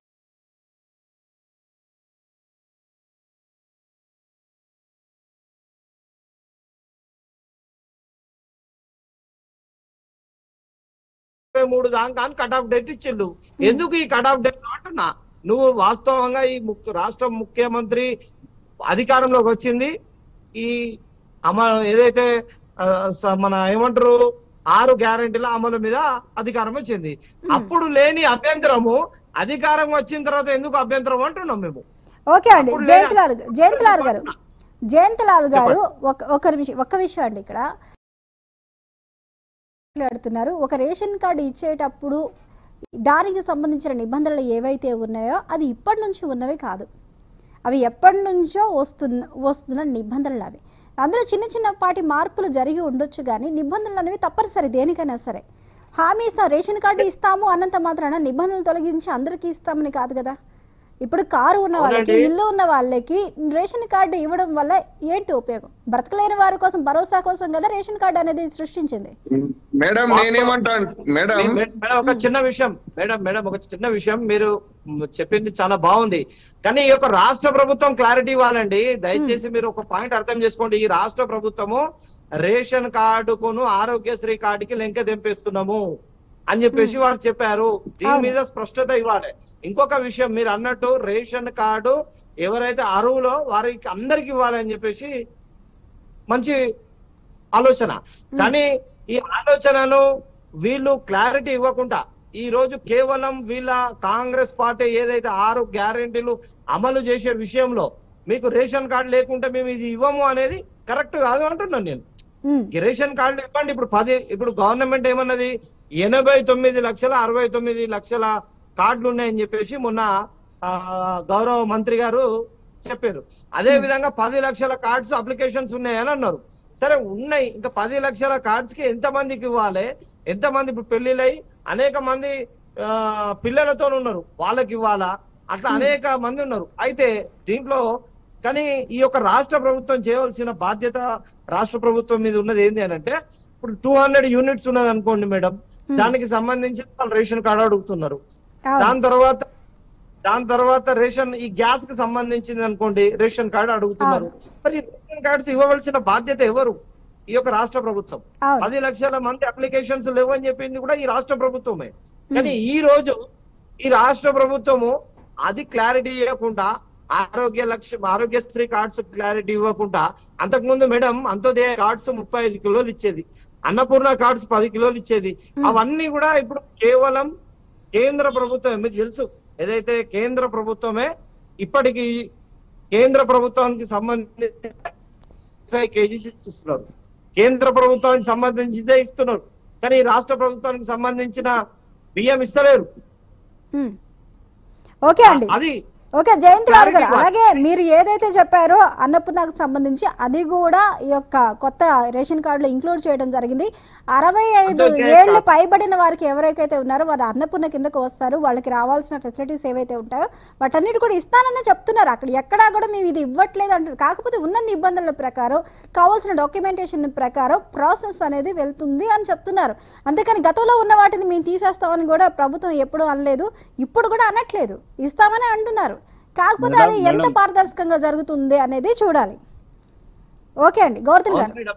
ఇరవై మూడు దాకా కట్ ఆఫ్ డేట్ ఇచ్చిండు ఎందుకు ఈ కట్ ఆఫ్ డేట్ అంటున్నా నువ్వు వాస్తవంగా ఈ ముఖ్య రాష్ట్ర ముఖ్యమంత్రి అధికారంలోకి వచ్చింది ఈ అమ ఏదైతే ఆ, స- మన ఏమంటారు ఆరు గ్యారెంటీల అమలు మీద అధికారం వచ్చింది అప్పుడు లేని అభ్యంతరము అధికారం వచ్చిన తర్వాత ఎందుకు అభ్యంతరం అంటున్నాం మేము ఓకే అండి అప్పుడు జయంతిలాల్ లేదా? జయంతిలాల్ గారు జయంతిలాల్ గారు ఒక ఒక విషయం ఒక్క విషయం అండి ఇక్కడ మాట్లాడుతున్నారు ఒక రేషన్ కార్డు ఇచ్చేటప్పుడు దానికి సంబంధించిన నిబంధనలు ఏవైతే ఉన్నాయో అది ఇప్పటి నుంచి ఉన్నవి కాదు అవి ఎప్పటి నుంచో వస్తున్న వస్తున్న నిబంధనలు అవి అందులో చిన్న చిన్న పాటి మార్పులు జరిగి ఉండొచ్చు కానీ నిబంధనలు అనేవి తప్పనిసరి దేనికైనా సరే హామీ ఇస్తాం రేషన్ కార్డు ఇస్తాము అన్నంత మాత్రాన నిబంధనలు తొలగించి అందరికీ ఇస్తామని కాదు కదా ఇప్పుడు కారు ఉన్న వాళ్ళకి అవునండి. ఇల్లు ఉన్న వాళ్ళకి రేషన్ కార్డు ఇవ్వడం వల్ల ఏంటి ఉపయోగం బ్రతకలేని వారి కోసం భరోసా కోసం కదా రేషన్ కార్డు అనేది సృష్టించింది మేడం నేనేమంటాను మేడం మే- మేడం ఒక చిన్న విషయం మేడం మేడం ఒక చిన్న విషయం మీరు చెప్పింది చాలా బాగుంది కానీ ఈ యొక్క రాష్ట్ర ప్రభుత్వం క్లారిటీ ఇవ్వాలండి దయచేసి మీరు ఒక పాయింట్ అర్థం చేసుకోండి ఈ రాష్ట్ర ప్రభుత్వము రేషన్ కార్డుకును ఆరోగ్యశ్రీ కార్డుకి లెంక తెంపేస్తున్నాము అని చెప్పేసి వారు చెప్పారు దీని అవును. మీద స్పష్టత ఇవ్వాలి ఇంకొక విషయం మీరు అన్నట్టు రేషన్ కార్డు ఎవరైతే అరువులో వారికి అందరికి ఇవ్వాలని చెప్పేసి మంచి ఆలోచన కానీ ఈ ఆలోచనను వీళ్ళు క్లారిటీ ఇవ్వకుండా ఈ రోజు కేవలం వీళ్ళ కాంగ్రెస్ పార్టీ ఏదైతే ఆరు గ్యారెంటీలు అమలు చేసే విషయంలో మీకు రేషన్ కార్డు లేకుంటే మేము ఇది ఇవ్వము అనేది కరెక్ట్ కాదు అంటున్నాను నేను ఉమ్, ఈ రేషన్ కార్డు ఇవ్వండి ఇప్పుడు పది ఇప్పుడు గవర్నమెంట్ ఏమన్నది ఎనభై తొమ్మిది లక్షల అరవై తొమ్మిది లక్షల కార్డులు ఉన్నాయని చెప్పేసి మొన్న ఆ, గౌరవ మంత్రి గారు చెప్పారు అదే విధంగా పది లక్షల కార్డ్స్ అప్లికేషన్స్ ఉన్నాయని అన్నారు సరే ఉన్నాయి ఇంకా పది లక్షల కార్డ్స్ కి ఎంత మందికి ఇవ్వాలి ఎంత మంది ఇప్పుడు పెళ్లిళ్ళై అనేక మంది ఆ, పిల్లలతో ఉన్నారు వాళ్ళకి ఇవ్వాలా అట్లా అనేక మంది ఉన్నారు అయితే దీంట్లో కానీ ఈ యొక్క రాష్ట్ర ప్రభుత్వం చేయవలసిన బాధ్యత రాష్ట్ర ప్రభుత్వం మీద ఉన్నది ఏంటి అని అంటే ఇప్పుడు టూ హండ్రెడ్ యూనిట్స్ ఉన్నది అనుకోండి మేడం దానికి సంబంధించి వాళ్ళు రేషన్ కార్డు అడుగుతున్నారు అవును. దాని తర్వాత దాని తర్వాత రేషన్ ఈ గ్యాస్ కి సంబంధించింది అనుకోండి రేషన్ కార్డు అడుగుతున్నారు మరి ఈ రేషన్ కార్డ్స్ ఇవ్వవలసిన బాధ్యత ఎవరు ఈ యొక్క రాష్ట్ర ప్రభుత్వం అవును. పది లక్షల మంది అప్లికేషన్స్ లేవని చెప్పింది కూడా ఈ రాష్ట్ర ప్రభుత్వమే కానీ ఈ రోజు ఈ రాష్ట్ర ప్రభుత్వము అది క్లారిటీ ఇవ్వకుండా ఆరోగ్య లక్ష్యం ఆరోగ్యశ్రీ కార్డ్స్ క్లారిటీ ఇవ్వకుండా అంతకుముందు మేడం అంత్యోదయ కార్డ్స్ ముప్పై ఐదు కిలోలు ఇచ్చేది అన్నపూర్ణ కార్డ్స్ పది కిలోలు ఇచ్చేది అవన్నీ కూడా ఇప్పుడు కేవలం కేంద్ర ప్రభుత్వం మీకు తెలుసు ఏదైతే కేంద్ర ప్రభుత్వమే ఇప్పటికి కేంద్ర ప్రభుత్వానికి సంబంధించి ఫైవ్ కేజీస్ ఇస్తున్నారు కేంద్ర ప్రభుత్వానికి సంబంధించిందే ఇస్తున్నారు కానీ ఈ రాష్ట్ర ప్రభుత్వానికి సంబంధించిన బియ్యం ఇస్తలేరు ఉమ్. ఓకే అండి అది ఓకే జయంతి లాల్ గారు Clarity అలాగే మీరు ఏదైతే చెప్పారో అన్నపూర్ణకు సంబంధించి అది కూడా ఈ యొక్క కొత్త రేషన్ కార్డులో ఇంక్లూడ్ చేయడం జరిగింది అరవై ఐదు Okay, ఏళ్లు పైబడిన వారికి ఎవరైతే ఉన్నారో వారు అన్నపూర్ణ కిందకు వస్తారు వాళ్ళకి రావాల్సిన ఫెసిలిటీస్ ఏవైతే ఉంటాయో వాటన్నిటి కూడా ఇస్తానని చెప్తున్నారు అక్కడ ఎక్కడా కూడా మేము ఇది ఇవ్వట్లేదు అంటారు కాకపోతే ఉన్న నిబంధనల ప్రకారం కావాల్సిన డాక్యుమెంటేషన్ ప్రకారం ప్రాసెస్ అనేది వెళ్తుంది అని చెప్తున్నారు అంతేకాని గతంలో ఉన్న వాటిని మేము తీసేస్తామని కూడా ప్రభుత్వం ఎప్పుడూ అనలేదు ఇప్పుడు కూడా అనట్లేదు ఇస్తామని అంటున్నారు కాకపోతే అది మేడం, ఎంత మేడం. పారదర్శకంగా జరుగుతుంది అనేది చూడాలి ఓకే అండి గోవర్ధన్ గారు మేడం.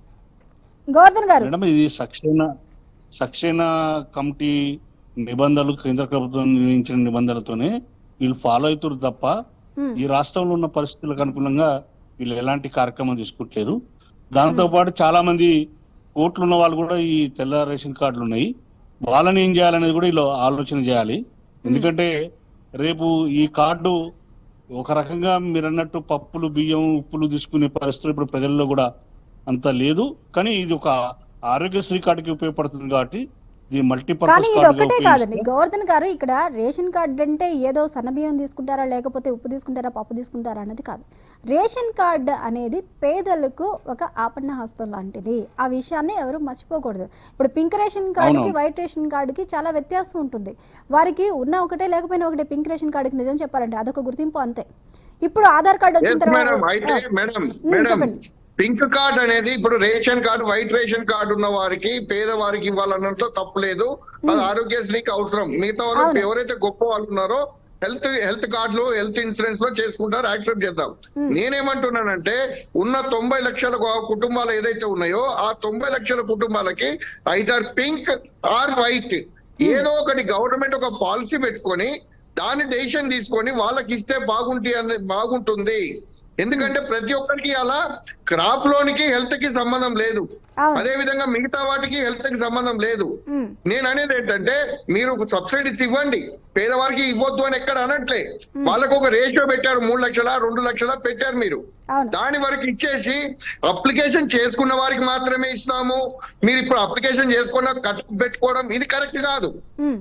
గోవర్ధన్ గారు మేడం ఇది సక్సేనా సక్సేనా కమిటీ నిబంధనలు కేంద్ర ప్రభుత్వం నిర్ణయించిన నిబంధనలతోనే వీళ్ళు ఫాలో అవుతారు తప్ప Hmm. ఈ రాష్ట్రంలో ఉన్న పరిస్థితులకు అనుకూలంగా వీళ్ళు ఎలాంటి కార్యక్రమం తీసుకోవట్లేదు దాంతో పాటు చాలా మంది కోట్లు ఉన్న వాళ్ళు కూడా ఈ తెల్ల రేషన్ కార్డులు ఉన్నాయి వాళ్ళని ఏం చేయాలనేది కూడా వీళ్ళు ఆలోచన చేయాలి ఎందుకంటే రేపు ఈ కార్డు ఒక రకంగా మీరు అన్నట్టు పప్పులు బియ్యం ఉప్పులు తీసుకునే పరిస్థితులు ఇప్పుడు ప్రజల్లో కూడా అంత లేదు కానీ ఇది ఒక ఆరోగ్యశ్రీ కార్డుకి ఉపయోగపడుతుంది కాబట్టి ఇది కానీ మల్టీపర్పస్ ఇది ఒక్కటే కాదండి గోవర్ధన్ గారు ఇక్కడ రేషన్ కార్డు అంటే ఏదో సన్నబియ్యం తీసుకుంటారా లేకపోతే ఉప్పు తీసుకుంటారా పప్పు తీసుకుంటారా అన్నది కాదు రేషన్ కార్డు అనేది పేదలకు ఒక ఆపన్న హస్తం లాంటిది ఆ విషయాన్ని ఎవరు మర్చిపోకూడదు ఇప్పుడు పింక్ రేషన్ కార్డుకి అవును. వైట్ రేషన్ కార్డుకి చాలా వ్యత్యాసం ఉంటుంది వారికి ఉన్న ఒకటే లేకపోయినా ఒకటే పింక్ రేషన్ కార్డుకి నిజం చెప్పాలంటే అదొక గుర్తింపు అంతే ఇప్పుడు ఆధార్ కార్డు వచ్చిన Yes, మేడం అయితే తర్వాత మేడం ఉమ్, మేడం చెప్పండి. పింక్ కార్డ్ అనేది ఇప్పుడు ration card white ration card ఉన్న వారికి పేదవారికి ఇవ్వాలన్నట్లో తప్పు లేదు అది ఆరోగ్యశ్రీకి అవసరం మిగతా వాళ్ళు అవును. ఎవరైతే గొప్ప వాళ్ళు ఉన్నారో హెల్త్ హెల్త్ కార్డులు హెల్త్ ఇన్సూరెన్స్ లో చేసుకుంటారు యాక్సెప్ట్ చేద్దాం నేనేమంటున్నానంటే ఉన్న తొంభై లక్షల గు- కుటుంబాలు ఏదైతే ఉన్నాయో ఆ తొంభై లక్షల కుటుంబాలకి ఐదర్ పింక్ ఆర్ వైట్ ఏదో ఒకటి గవర్నమెంట్ ఒక పాలసీ పెట్టుకొని దాని డెసిషన్ తీసుకొని వాళ్ళకి ఇస్తే బాగుంటి అనే బాగుంటుంది ఎందుకంటే ప్రతి ఒక్కరికి అలా క్రాప్ లోనికి హెల్త్ కి సంబంధం లేదు అవును అదే విధంగా మిగతా వాటికి హెల్త్ కి సంబంధం లేదు ఉమ్, నేను అనేది ఏంటంటే మీరు సబ్సిడీస్ ఇవ్వండి పేదవారికి ఇవ్వద్దు అని ఎక్కడ అనట్లే వాళ్ళకు ఒక రేషియో పెట్టారు మూడు లక్షల రెండు లక్షల పెట్టారు మీరు అవును దాని వరకు ఇచ్చేసి అప్లికేషన్ చేసుకున్న వారికి మాత్రమే ఇస్తాము మీరు ఇప్పుడు అప్లికేషన్ చేసుకున్న కట్ పెట్టుకోవడం ఇది కరెక్ట్ కాదు ఉమ్.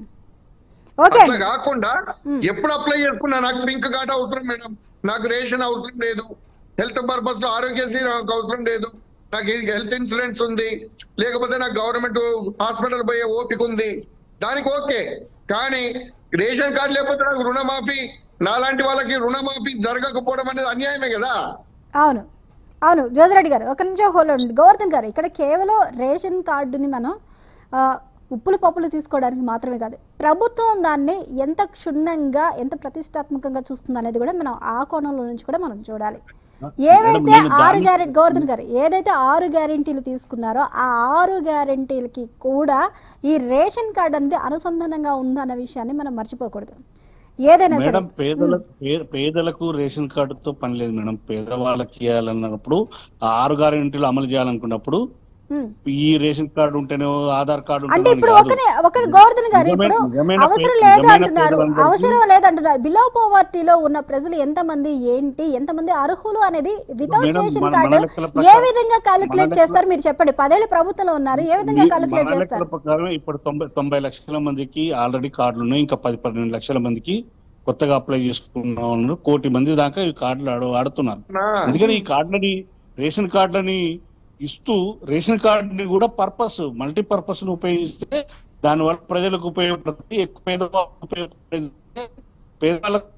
ఓకే అట్లా కాకుండా ఎప్పుడు అప్లై చేసుకున్నా నాకు పింక్ కార్డ్ అవసరం మేడం నాకు రేషన్ అవసరం లేదు హెల్త్ పర్పస్ లో ఆరోగ్యశ్రీ నాకు అవసరం లేదు నాకు హెల్త్ ఇన్సూరెన్స్ ఉంది లేకపోతే నాకు గవర్నమెంట్ హాస్పిటల్ పోయే ఓపిక ఉంది దానికి ఓకే కానీ రేషన్ కార్డు లేకపోతే నాకు రుణమాఫీ నాలాంటి వాళ్ళకి రుణమాఫీ జరగకపోవడం అనేది అన్యాయమే కదా అవును అవును జోజిరెడ్డి గారు ఒక నిమిషం హోల్డ్ ఉండండి. గోవర్ధన్ గారు ఇక్కడ కేవలం రేషన్ కార్డుని మనం ఆ, ఉప్పులు పప్పులు తీసుకోవడానికి మాత్రమే కాదు ప్రభుత్వం దాన్ని ఎంత క్షుణ్ణంగా ఎంత ప్రతిష్టాత్మకంగా చూస్తుంది అనేది కూడా మనం ఆ కోణంలో నుంచి కూడా మనం చూడాలి ఏవైతే నేను ఆరు దాన్ని- గ్యారెంటీ గోవర్ధన్ గారు ఏదైతే ఆరు గ్యారెంటీలు తీసుకున్నారో ఆ ఆరు గ్యారెంటీలకి కూడా ఈ రేషన్ కార్డు అనేది అనుసంధానంగా ఉందన్న విషయాన్ని మనం మర్చిపోకూడదు ఏదైనా సరే మేడం పేదలకు పే- పేదలకు రేషన్ కార్డుతో పని లేదు మేడం పేదవాళ్ళకి ఇవ్వాలన్నప్పుడు ఆ ఆరు గ్యారెంటీలు అమలు చేయాలనుకున్నప్పుడు ఉమ్. ఈ రేషన్ కార్డు ఉంటేనే ఆధార్ కార్డు అంటే ఉంటేనే ఇప్పుడు కాదు. ఒకనే ఒక గోవర్ధన్ గారు నిజమైన- ఇప్పుడు నిజమైన అవసరం పే- లేదు నిజమైన అంటున్నారు పేదలందరికీ- అవసరం లేదు అంటున్నారు బిలో పోవర్టీలో ఉన్న ప్రజలు ఎంతమంది ఏంటి ఎంతమంది అర్హులు అనేది వితౌట్ మేడం, రేషన్ మన- కార్డు మన లెక్కల ఏ ప్రకారం- విధంగా క్యాలిక్యులేట్ లెక్కల- చేస్తారు మీరు చెప్పండి పదేళ్ళు ప్రభుత్వంలో ఉన్నారు ఏ విధంగా ఈ- క్యాలిక్యులేట్ మన లెక్కల చేస్తారు ప్రకారం ఇప్పుడు తొంభై తొంభై లక్షల మందికి ఆల్రెడీ కార్డులు ఉన్నాయి ఇంకా పది పన్నెండు లక్షల మందికి కొత్తగా అప్లై చేసుకున్న వాళ్ళు కోటి మంది దాకా ఈ కార్డులు ఆడు ఆడుతున్నారు నా- అందుకని ఈ కార్డులని రేషన్ కార్డులని ఇస్తూ రేషన్ కార్డుని కూడా పర్పస్ మల్టీ పర్పస్ ను ఉపయోగిస్తే దానివల్ల ప్రజలకు ఉపయోగపడుతుంది ఎక్కువ పేదవాళ్ళకు ఉపయోగపడేది పేదవాళ్ళకు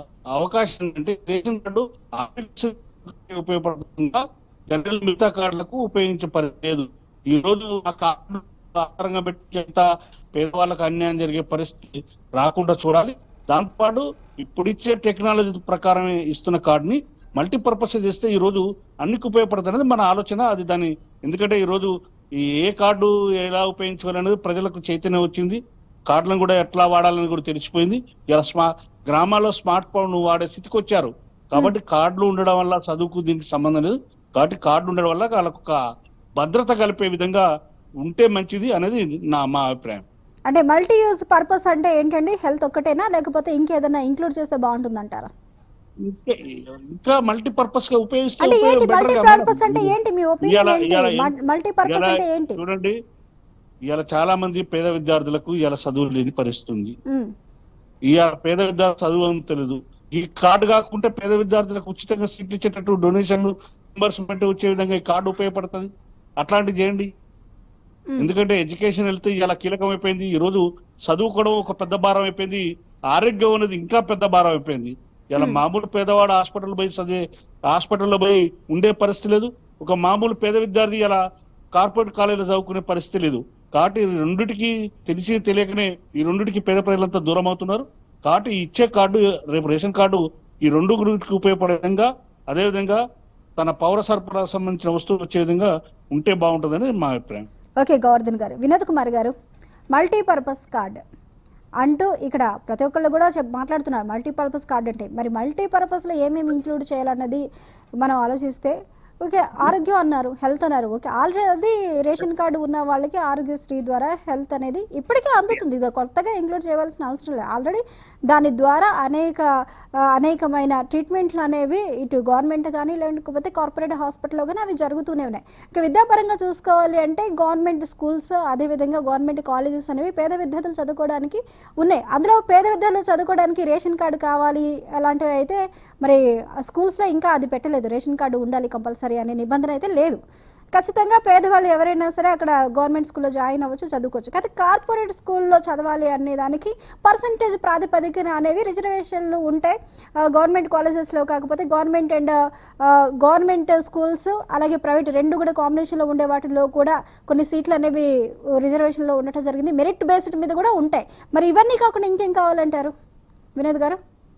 అవకాశం అంటే రేషన్ కార్డు ఆరోగ్యశ్రీకి ఉపయోగపడుతుందా జనరల్ మిగతా కార్డులకు ఉపయోగించే పని లేదు ఈ రోజు ఆ కార్డు ఆధారంగా పెట్టి ఎంత పేదవాళ్ళకు అన్యాయం జరిగే పరిస్థితి రాకుండా చూడాలి దాంతోపాటు ఇప్పుడు ఇచ్చే టెక్నాలజీ ప్రకారం ఇస్తున్న కార్డుని మల్టీపర్పస్ చేస్తే ఈ రోజు అన్నికి ఉపయోగపడుతుంది అనేది మన ఆలోచన అది దాని ఎందుకంటే ఈ రోజు ఈ ఏ కార్డు ఎలా ఉపయోగించుకోవాలనేది ప్రజలకు చైతన్యం వచ్చింది కార్డులను కూడా ఎట్లా వాడాలని కూడా తెలిసిపోయింది ఇలా స్మా గ్రామాల్లో స్మార్ట్ ఫోన్ వాడే స్థితికి వచ్చారు కాబట్టి కార్డులు ఉండడం వల్ల చదువుకు దీనికి సంబంధం లేదు కాబట్టి కార్డు ఉండడం వల్ల వాళ్ళకు ఒక భద్రత కలిపే విధంగా ఉంటే మంచిది అనేది నా మా అభిప్రాయం అంటే మల్టీ యూజ్ పర్పస్ అంటే ఏంటండి హెల్త్ ఒక్కటేనా లేకపోతే ఇంకేదైనా ఇంక్లూడ్ చేస్తే బాగుంటుందంటారా ఇంకా ఇంకా మల్టీ పర్పస్ గా ఉపయోగిస్తే అంటే ఏంటి ఉపయోగం better మల్టీ గా పర్పస్ మేడం. అంటే ఏంటి మీ ఇవాళ- ఒపీనియన్ ఇవాళ ఏంటి ఏం- మల్టీ పర్పస్ ఇవాళ అంటే ఏంటి చూడండి ఇవాళ చాలా మంది పేద విద్యార్థులకు ఇవాళ చదువు లేని పరిస్థితి ఉంది ఉమ్, ఇవాళ పేద విద్యార్థి చదువు అని తెలియదు ఈ కార్డు కాకుంటే పేద విద్యార్థులకు ఉచితంగా సీట్లు ఇచ్చేటట్టు డొనేషన్లు రింబర్స్మెంట్ వచ్చే విధంగా ఈ కార్డు ఉపయోగపడుతుంది అట్లాంటివి చేయండి ఎందుకంటే ఎడ్యుకేషన్ వెళ్తే ఇలా కీలకమైపోయింది ఈ రోజు చదువుకోవడం ఒక పెద్ద భారం అయిపోయింది ఆరోగ్యం అనేది ఇంకా పెద్ద భారం అయిపోయింది ఇలా మామూలు పేదవాడు హాస్పిటల్ పోయి చదివే హాస్పిటల్లో పోయి ఉండే పరిస్థితి లేదు ఒక మామూలు పేద విద్యార్థి ఇలా కార్పొరేట్ కాలేజీలో చదువుకునే పరిస్థితి లేదు కాబట్టి ఈ రెండిటికి తెలిసి తెలియకనే ఈ రెండిటికి పేద ప్రజలంతా దూరం అవుతున్నారు కాబట్టి ఈ ఇచ్చే కార్డు రేపు రేషన్ కార్డు ఈ రెండు గురికి ఉపయోగపడే విధంగా అదేవిధంగా తన పౌర సరఫరా సంబంధించిన వస్తువులు వచ్చే విధంగా ఉంటే బాగుంటుందని మా అభిప్రాయం ఓకే గోవర్ధన్ గారు వినోద్ కుమార్ గారు మల్టీపర్పస్ కార్డ్ అంటూ ఇక్కడ ప్రతి ఒక్కళ్ళు కూడా చెప్ మాట్లాడుతున్నారు మల్టీపర్పస్ కార్డ్ అంటే మరి మల్టీపర్పస్లో ఏమేమి ఇంక్లూడ్ చేయాలన్నది మనం ఆలోచిస్తే ఓకే ఆరోగ్యం అన్నారు హెల్త్ అన్నారు ఓకే ఆల్రెడీ రేషన్ కార్డు ఉన్న వాళ్ళకి ఆరోగ్యశ్రీ ద్వారా హెల్త్ అనేది ఇప్పటికే అందుతుంది ఇది కొత్తగా ఇంక్లూడ్ చేయవలసిన అవసరం లేదు ఆల్రెడీ దాని ద్వారా అనేక ఆ, అనేకమైన ట్రీట్మెంట్లు అనేవి ఇటు గవర్నమెంట్ కానీ లేకపోతే కార్పొరేట్ హాస్పిటల్లో కానీ అవి జరుగుతూనే ఉన్నాయి ఇక విద్యాపరంగా చూసుకోవాలి అంటే గవర్నమెంట్ స్కూల్స్ అదేవిధంగా గవర్నమెంట్ కాలేజెస్ అనేవి పేద విద్యార్థులు చదువుకోవడానికి ఉన్నాయి అందులో పేద విద్యార్థులు చదువుకోవడానికి రేషన్ కార్డు కావాలి అలాంటివి అయితే మరి స్కూల్స్లో ఇంకా అది పెట్టలేదు రేషన్ కార్డు ఉండాలి కంపల్సరీ అనే నిబంధన అయితే లేదు ఖచ్చితంగా పేదవాళ్ళు ఎవరైనా సరే అక్కడ గవర్నమెంట్ స్కూల్లో జాయిన్ అవ్వచ్చు చదువుకోవచ్చు కానీ కార్పొరేట్ స్కూల్లో చదవాలి అనే దానికి పర్సంటేజ్ ప్రాతిపదికన అనేవి రిజర్వేషన్లు ఉంటాయి ఆ, గవర్నమెంట్ కాలేజెస్లో కాకపోతే గవర్నమెంట్ అండ్ ఆ, గవర్నమెంట్ స్కూల్స్ అలాగే ప్రైవేట్ రెండు కూడా కాంబినేషన్లో ఉండే వాటిలో కూడా కొన్ని సీట్లు అనేవి రిజర్వేషన్లో ఉండటం జరిగింది మెరిట్ బేస్డ్ మీద కూడా ఉంటాయి మరి ఇవన్నీ కాకుండా ఇంకేం కావాలంటారు వినోద్ గారు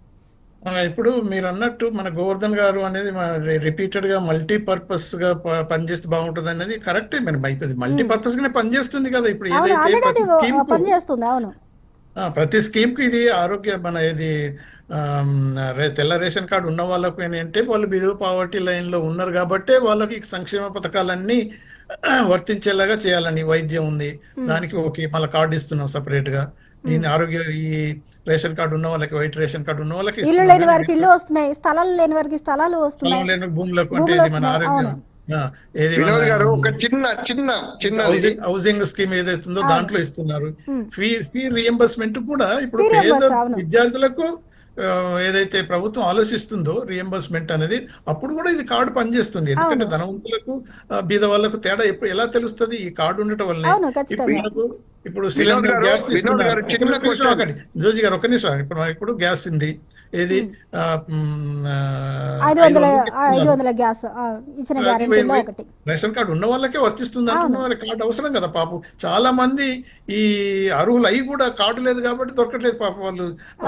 ఆ, ఇప్పుడు మీరు అన్నట్టు మన గోవర్ధన్ గారు అనేది రిపీటెడ్ గా మల్టీ పర్పస్ గా ప- పనిచేస్తే బాగుంటుంది అనేది కరెక్టే మరి మల్టీ పర్పస్ గానే పనిచేస్తుంది కదా ఇప్పుడు అవును ఏదైతే ఆల్రెడీ అది ప్రతి scheme కు- పనిచేస్తుంది అవును ఆ, ప్రతి స్కీమ్ కి ఇది ఆరోగ్య మన ఇది ఆమ్, రే- తెల్ల రేషన్ కార్డు ఉన్న వాళ్ళకు ఏంటంటే వాళ్ళు బిలో పావర్టీ లైన్ లో ఉన్నారు కాబట్టే వాళ్ళకి ఈ సంక్షేమ పథకాలన్నీ వర్తించేలాగా చేయాలని వైద్యం ఉంది దానికి ఓకే మళ్ళీ కార్డు ఇస్తున్నాం సపరేట్ గా దీని ఆరోగ్య ఈ రేషన్ కార్డు ఉన్న వాళ్ళకి వైట్ రేషన్ కార్డు ఉన్న వాళ్ళకి ఇల్లు ఇస్తున్నాం లేని కానీ వారికి ఇల్లు వస్తున్నాయి స్థలాలు లేని వారికి స్థలాలు స్థలం వస్తున్నాయి లేని భూములకు అంటే భూములు ఇది మన వస్తున్నాయి, ఆరోగ్యం అవును. ఆ, ఏది మన- వినోద్ గారు ఒక చిన్న చిన్న చిన్నది హౌసింగ్ హౌసింగ్ స్కీమ్ ఏదైతుందో దాంట్లో ఇస్తున్నారు ఫీ ఫీ రియంబర్స్మెంట్ కూడా ఇప్పుడు Fee పేద reimburse, అవును. విద్యార్థులకు ఆ, ఏదైతే ప్రభుత్వం ఆలోచిస్తుందో రియంబర్స్మెంట్ అనేది అప్పుడు కూడా ఇది కార్డు పనిచేస్తుంది ఎందుకంటే ధనవంతులకు ఆ, బీద వాళ్ళకు తేడా ఎప్పుడు ఎలా తెలుస్తుంది ఈ కార్డు ఉండటం వల్ల అవును, ఖచ్చితంగా. ఇప్పుడు ఇప్పుడు సిలిండర్ గారు, గ్యాస్ వినోద్ ఇస్తున్నారు గారు, చిన్న ఒక్క నిమిషం question. ఆగండి. జోజి గారు ఒక్క నిమిషం ఇప్పుడు ఇప్పుడు గ్యాస్ ఉంది ఏది ఆ, మ్, ఆ, ఐదు వందల వందలకి ఐదు ఇస్తున్నారు. వందల గ్యాస్ ఆ, ఇచ్చిన అది గ్యారెంటీలో వై- ఒకటి రేషన్ కార్డు ఉన్న వాళ్ళకే వర్తిస్తుంది అంటున్న వాళ్ళకి కార్డు అవసరం కదా పాపం చాలా మంది ఈ అర్హులు అయి కూడా కార్డు లేదు కాబట్టి దొరకట్లేదు పాపం వాళ్ళు ఆ,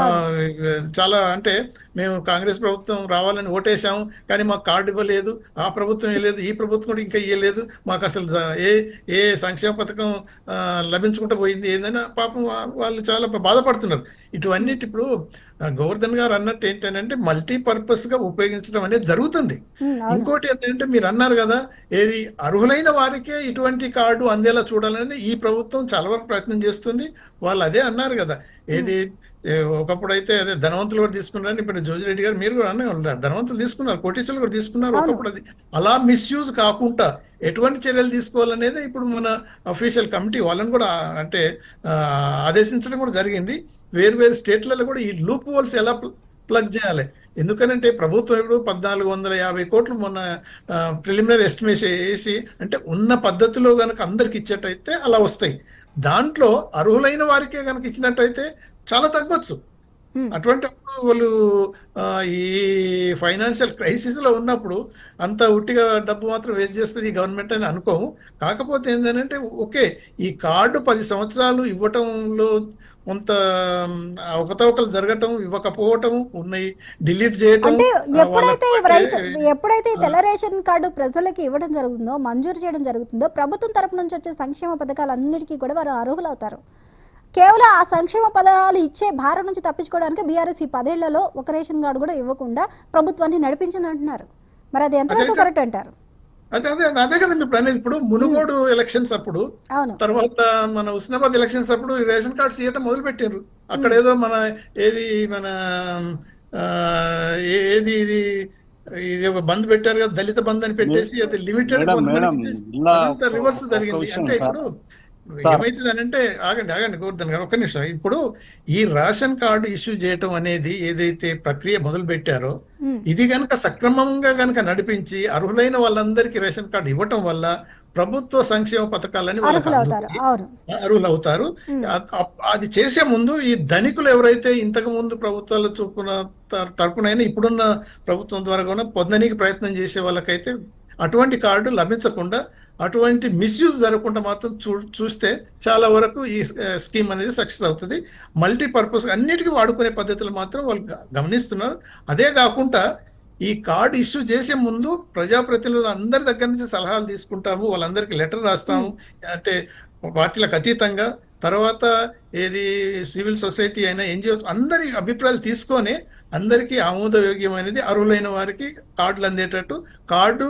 చాలా అంటే మేము కాంగ్రెస్ ప్రభుత్వం రావాలని ఓటేశాము కానీ మాకు కార్డు ఇవ్వలేదు ఆ ప్రభుత్వం ఇవ్వలేదు ఈ ప్రభుత్వం కూడా ఇంకా ఇవ్వలేదు మాకు అసలు జ- ఏ ఏ సంక్షేమ పథకం ఆ, లభించుకుంటూ పోయింది ఏదైనా పాపం వా- వాళ్ళు చాలా బాధపడుతున్నారు ఇటువన్నిటి ఇప్పుడు ఆ, గోవర్ధన్ గారు అన్నట్టు ఏంటంటే మల్టీ పర్పస్ గా ఉపయోగించడం అనేది జరుగుతుంది ఉమ్, ఇంకోటి ఏంటంటే మీరు అన్నారు కదా ఏది అర్హులైన వారికే ఇటువంటి కార్డు అందేలా చూడాలనేది ఈ ప్రభుత్వం చాలా వరకు ప్రయత్నం చేస్తుంది వాళ్ళు అదే అన్నారు కదా ఏది ఏ, ఒకప్పుడు అయితే అదే ధనవంతులు కూడా తీసుకున్నారని ఇప్పుడు జోజిరెడ్డి గారు మీరు కూడా అన్నారు కదా, ధనవంతులు తీసుకున్నారు కోటీశ్వరులు కూడా తీసుకున్నారు ఒకప్పుడు అది అలా మిస్యూజ్ కాకుండా ఎటువంటి చర్యలు తీసుకోవాలనేది ఇప్పుడు మన అఫీషియల్ కమిటీ వాళ్ళని కూడా అంటే ఆ, ఆదేశించడం కూడా జరిగింది వేరు వేరు స్టేట్లలో కూడా ఈ లూప్ హోల్స్ ఎలా ప్లగ్ చేయాలి ఎందుకనంటే ప్రభుత్వం ఇప్పుడు పద్నాలుగు వందల యాభై కోట్లు మొన్న ప్రిలిమినరీ ఎస్టిమేషన్ వేసి అంటే ఉన్న పద్ధతిలో కనుక అందరికి ఇచ్చేటైతే అలా వస్తాయి దాంట్లో అర్హులైన వారికే కనుక ఇచ్చినట్టయితే చాలా తగ్గొచ్చు Hmm. అటువంటి వాళ్ళు ఆ, ఈ ఫైనాన్షియల్ క్రైసిస్ లో ఉన్నప్పుడు అంత ఉట్టిగా డబ్బు మాత్రం వేస్ట్ చేస్తుంది ఈ గవర్నమెంట్ అని అనుకోము కాకపోతే ఏంటంటే ఓకే ఈ కార్డు పది సంవత్సరాలు ఇవ్వటంలో కొంత మ్, అవకతవకలు జరగటం ఇవ్వకపోవటం ఉన్నాయి డిలీట్ చేయటం అంటే ఆ, ఎప్పుడైతే ఈ వాళ్ళ- రేషన్ ఎప్పుడైతే ఈ తెల్ల రేషన్ కార్డు ప్రజలకి ఇవ్వడం జరుగుతుందో మంజూరు చేయడం జరుగుతుందో ప్రభుత్వం తరపు నుంచి వచ్చే సంక్షేమ పథకాలన్నిటికీ కూడా వారు అర్హులు అవుతారు కేవలం ఆ సంక్షేమ పథకాలు ఇచ్చే భారం నుంచి తప్పించుకోవడానికి బీఆర్ఎస్ ఈ పదేళ్లలో ఒక రేషన్ కార్డు కూడా ఇవ్వకుండా ప్రభుత్వాన్ని నడిపించింది అంటున్నారు మరి అది ఎంతవరకు అదే కరెక్ట్ అంటారు అదే అదే అదే కదండి ఇప్పుడు అనేది ఇప్పుడు మునుగోడు ఎలక్షన్స్ అప్పుడు అవును తర్వాత మన ఉస్నాబాద్ ఎలక్షన్స్ అప్పుడు ఈ రేషన్ కార్డ్స్ ఇవ్వటం మొదలు పెట్టారు అక్కడ ఏదో మన ఏది మన ఆ, ఏ- ఏది ఇది ఇది ఒక బంద్ పెట్టారు కదా దళిత బంద్ అని పెట్టేసి అది లిమిటెడ్ మేడం, మేడం, ఇలా రివర్స్ ఒక జరిగింది విషయం అంటే సార్. ఇప్పుడు సార్. ఏమైతుంది అంటే ఆగండి ఆగండి గోవర్ధన్ గారు ఒక్క నిమిషం ఇప్పుడు ఈ రేషన్ కార్డు ఇష్యూ చేయటం అనేది ఏదైతే ప్రక్రియ మొదలు పెట్టారో మ్మ్. ఇది గనక సక్రమంగా గనక నడిపించి అర్హులైన వాళ్ళందరికీ రేషన్ కార్డు ఇవ్వటం వల్ల ప్రభుత్వ సంక్షేమ పథకాలని వాళ్ళకి అర్హులు అవుతారు అందుతాయి. అవును అర్హులు అవుతారు అ- అ- అది చేసే ముందు ఈ ధనికులు ఎవరైతే ఇంతకు ముందు ప్రభుత్వాల చూపున త- తరపునైనా ఇప్పుడున్న ప్రభుత్వం ద్వారా కూడా పొందనీకి ప్రయత్నం చేసే వాళ్ళకైతే అటువంటి కార్డు లభించకుండా అటువంటి మిస్యూజ్ జరగకుండా మాత్రం చూ చూస్తే చాలా వరకు ఈ స్కీమ్ అనేది సక్సెస్ అవుతుంది మల్టీ పర్పస్ అన్నిటికీ వాడుకునే పద్ధతులు మాత్రం వాళ్ళు గ- గమనిస్తున్నారు అదే కాకుండా ఈ కార్డు ఇష్యూ చేసే ముందు ప్రజాప్రతినిధులు అందరి దగ్గర నుంచి సలహాలు తీసుకుంటాము వాళ్ళందరికీ లెటర్ రాస్తాము అంటే పార్టీలకు అతీతంగా తర్వాత ఏది సివిల్ సొసైటీ అయినా ఎన్జిఓస్ అందరి అభిప్రాయాలు తీసుకొని అందరికీ ఆమోదయోగ్యమైనది అర్హులైన వారికి కార్డులు అందేటట్టు కార్డు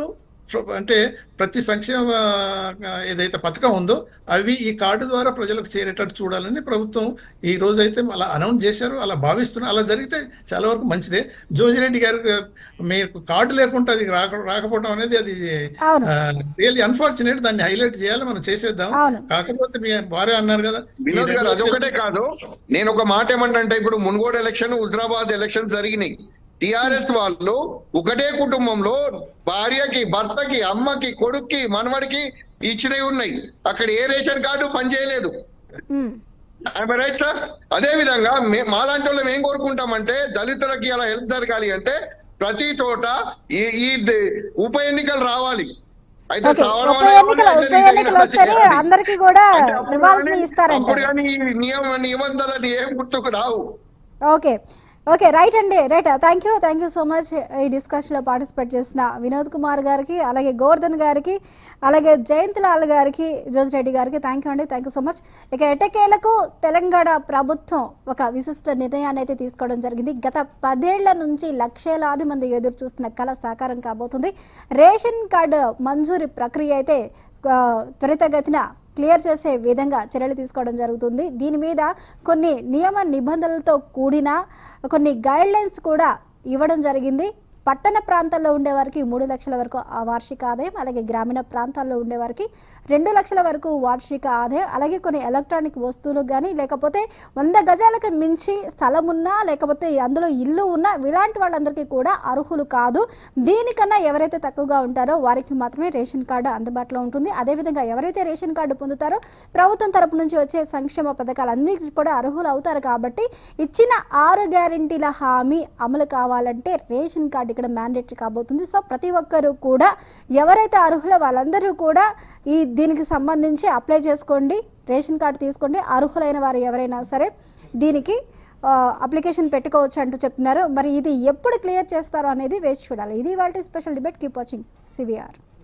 ప్ర- అంటే ప్రతి సంక్షేమ ఆ, ఏదైతే పథకం ఉందో అవి ఈ కార్డు ద్వారా ప్రజలకు చేరేటట్టు చూడాలని ప్రభుత్వం ఈ రోజు అయితే అలా అనౌన్స్ చేశారు అలా భావిస్తున్నారు అలా జరిగితే చాలా వరకు మంచిదే జోజిరెడ్డి గారు మీకు కార్డు లేకుండా అది రాక రాకపోవడం అనేది అది అవును. రియల్లీ అన్ఫార్చునేట్ దాన్ని హైలైట్ చేయాలి మనం చేసేద్దాం అవును. కాకపోతే మీ భార్య అన్నారు కదా ఈ వినోద్ గారు రెండు అదొకటే కాదు నేను ఒక మాట ఏమంటే ఇప్పుడు మున్గోడు ఎలక్షన్ హుజరాబాద్ ఎలక్షన్ జరిగినాయి టిఆర్ఎస్ వాళ్ళు ఒకటే కుటుంబంలో భార్యకి భర్తకి అమ్మకి కొడుక్కి మనవడికి ఇచ్చినవి ఉన్నాయి అక్కడ ఏ రేషన్ కార్డు పనిచేయలేదు ఉమ్, రైట్ సార్ అదే విధంగా మే- మాలాంటి వాళ్ళం ఏం కోరుకుంటామంటే దళితులకి అలా హెల్ప్ జరగాలి అంటే ప్రతి చోట ఈ ఈ ద- ఉప ఎన్నికలు రావాలి అయితే ఓకే సావడం ఉప వల్ల ఎన్నికలు అయితే ఉప నిజంగా ఎన్నికలు వస్తేనే చేయాలి. అందరికీ కూడా అంటే అప్పుడు రివాల్స్ కానీ- ఇస్తారంట అప్పుడు కానీ ఈ నియమ నిబంధనలు ఏం గుర్తుకు రావు ఓకే ఓకే రైట్ అండి right thank you thank you so much ఈ డిస్కషన్లో పార్టిసిపేట్ చేసిన వినోద్ కుమార్ గారికి అలాగే గోవర్ధన్ గారికి అలాగే జయంత్ లాల్ గారికి జోజ్ రెడ్డి గారికి థ్యాంక్ యూ అండి థ్యాంక్ యూ సో మచ్ ఇక ఎటకేలకు తెలంగాణ ప్రభుత్వం ఒక విశిష్ట నిర్ణయాన్ని అయితే తీసుకోవడం జరిగింది గత పదేళ్ల నుంచి లక్షలాది మంది ఎదురు చూస్తున్న కళ సాకారం కాబోతుంది రేషన్ కార్డు మంజూరీ ప్రక్రియ అయితే ఆ, త్వరితగతిన క్లియర్ చేసే విధంగా చర్యలు తీసుకోవడం జరుగుతుంది దీని మీద కొన్ని నియమ నిబంధనలతో కూడిన కొన్ని గైడ్ లైన్స్ కూడా ఇవ్వడం జరిగింది పట్టణ ప్రాంతాల్లో ఉండేవారికి మూడు లక్షల వరకు ఆ వార్షిక ఆదాయం అలాగే గ్రామీణ ప్రాంతాల్లో ఉండేవారికి రెండు లక్షల వరకు వార్షిక ఆదాయం అలాగే కొన్ని ఎలక్ట్రానిక్ వస్తువులు కానీ లేకపోతే వంద గజాలకు మించి స్థలం ఉన్నా లేకపోతే అందులో ఇల్లు ఉన్నా ఇలాంటి వాళ్ళందరికీ కూడా అర్హులు కాదు దీనికన్నా ఎవరైతే తక్కువగా ఉంటారో వారికి మాత్రమే రేషన్ కార్డు అందుబాటులో ఉంటుంది అదేవిధంగా ఎవరైతే రేషన్ కార్డు పొందుతారో ప్రభుత్వం తరపు నుంచి వచ్చే సంక్షేమ పథకాలన్నిటికీ కూడా అర్హులు అవుతారు కాబట్టి ఇచ్చిన ఆరు గ్యారంటీల హామీ అమలు కావాలంటే రేషన్ కార్డు ఇక్కడ మ్యాండేటరీ కాబోతుంది సో ప్రతి ఒక్కరూ కూడా ఎవరైతే అర్హులో వాళ్ళందరూ కూడా ఈ దీనికి సంబంధించి అప్లై చేసుకోండి రేషన్ కార్డు తీసుకోండి అర్హులైన వారు ఎవరైనా సరే దీనికి ఆ, అప్లికేషన్ పెట్టుకోవచ్చు అంటూ చెప్తున్నారు మరి ఇది ఎప్పుడు క్లియర్ చేస్తారో అనేది వేచి చూడాలి ఇది వాళ్ళ special debate keep watching CVR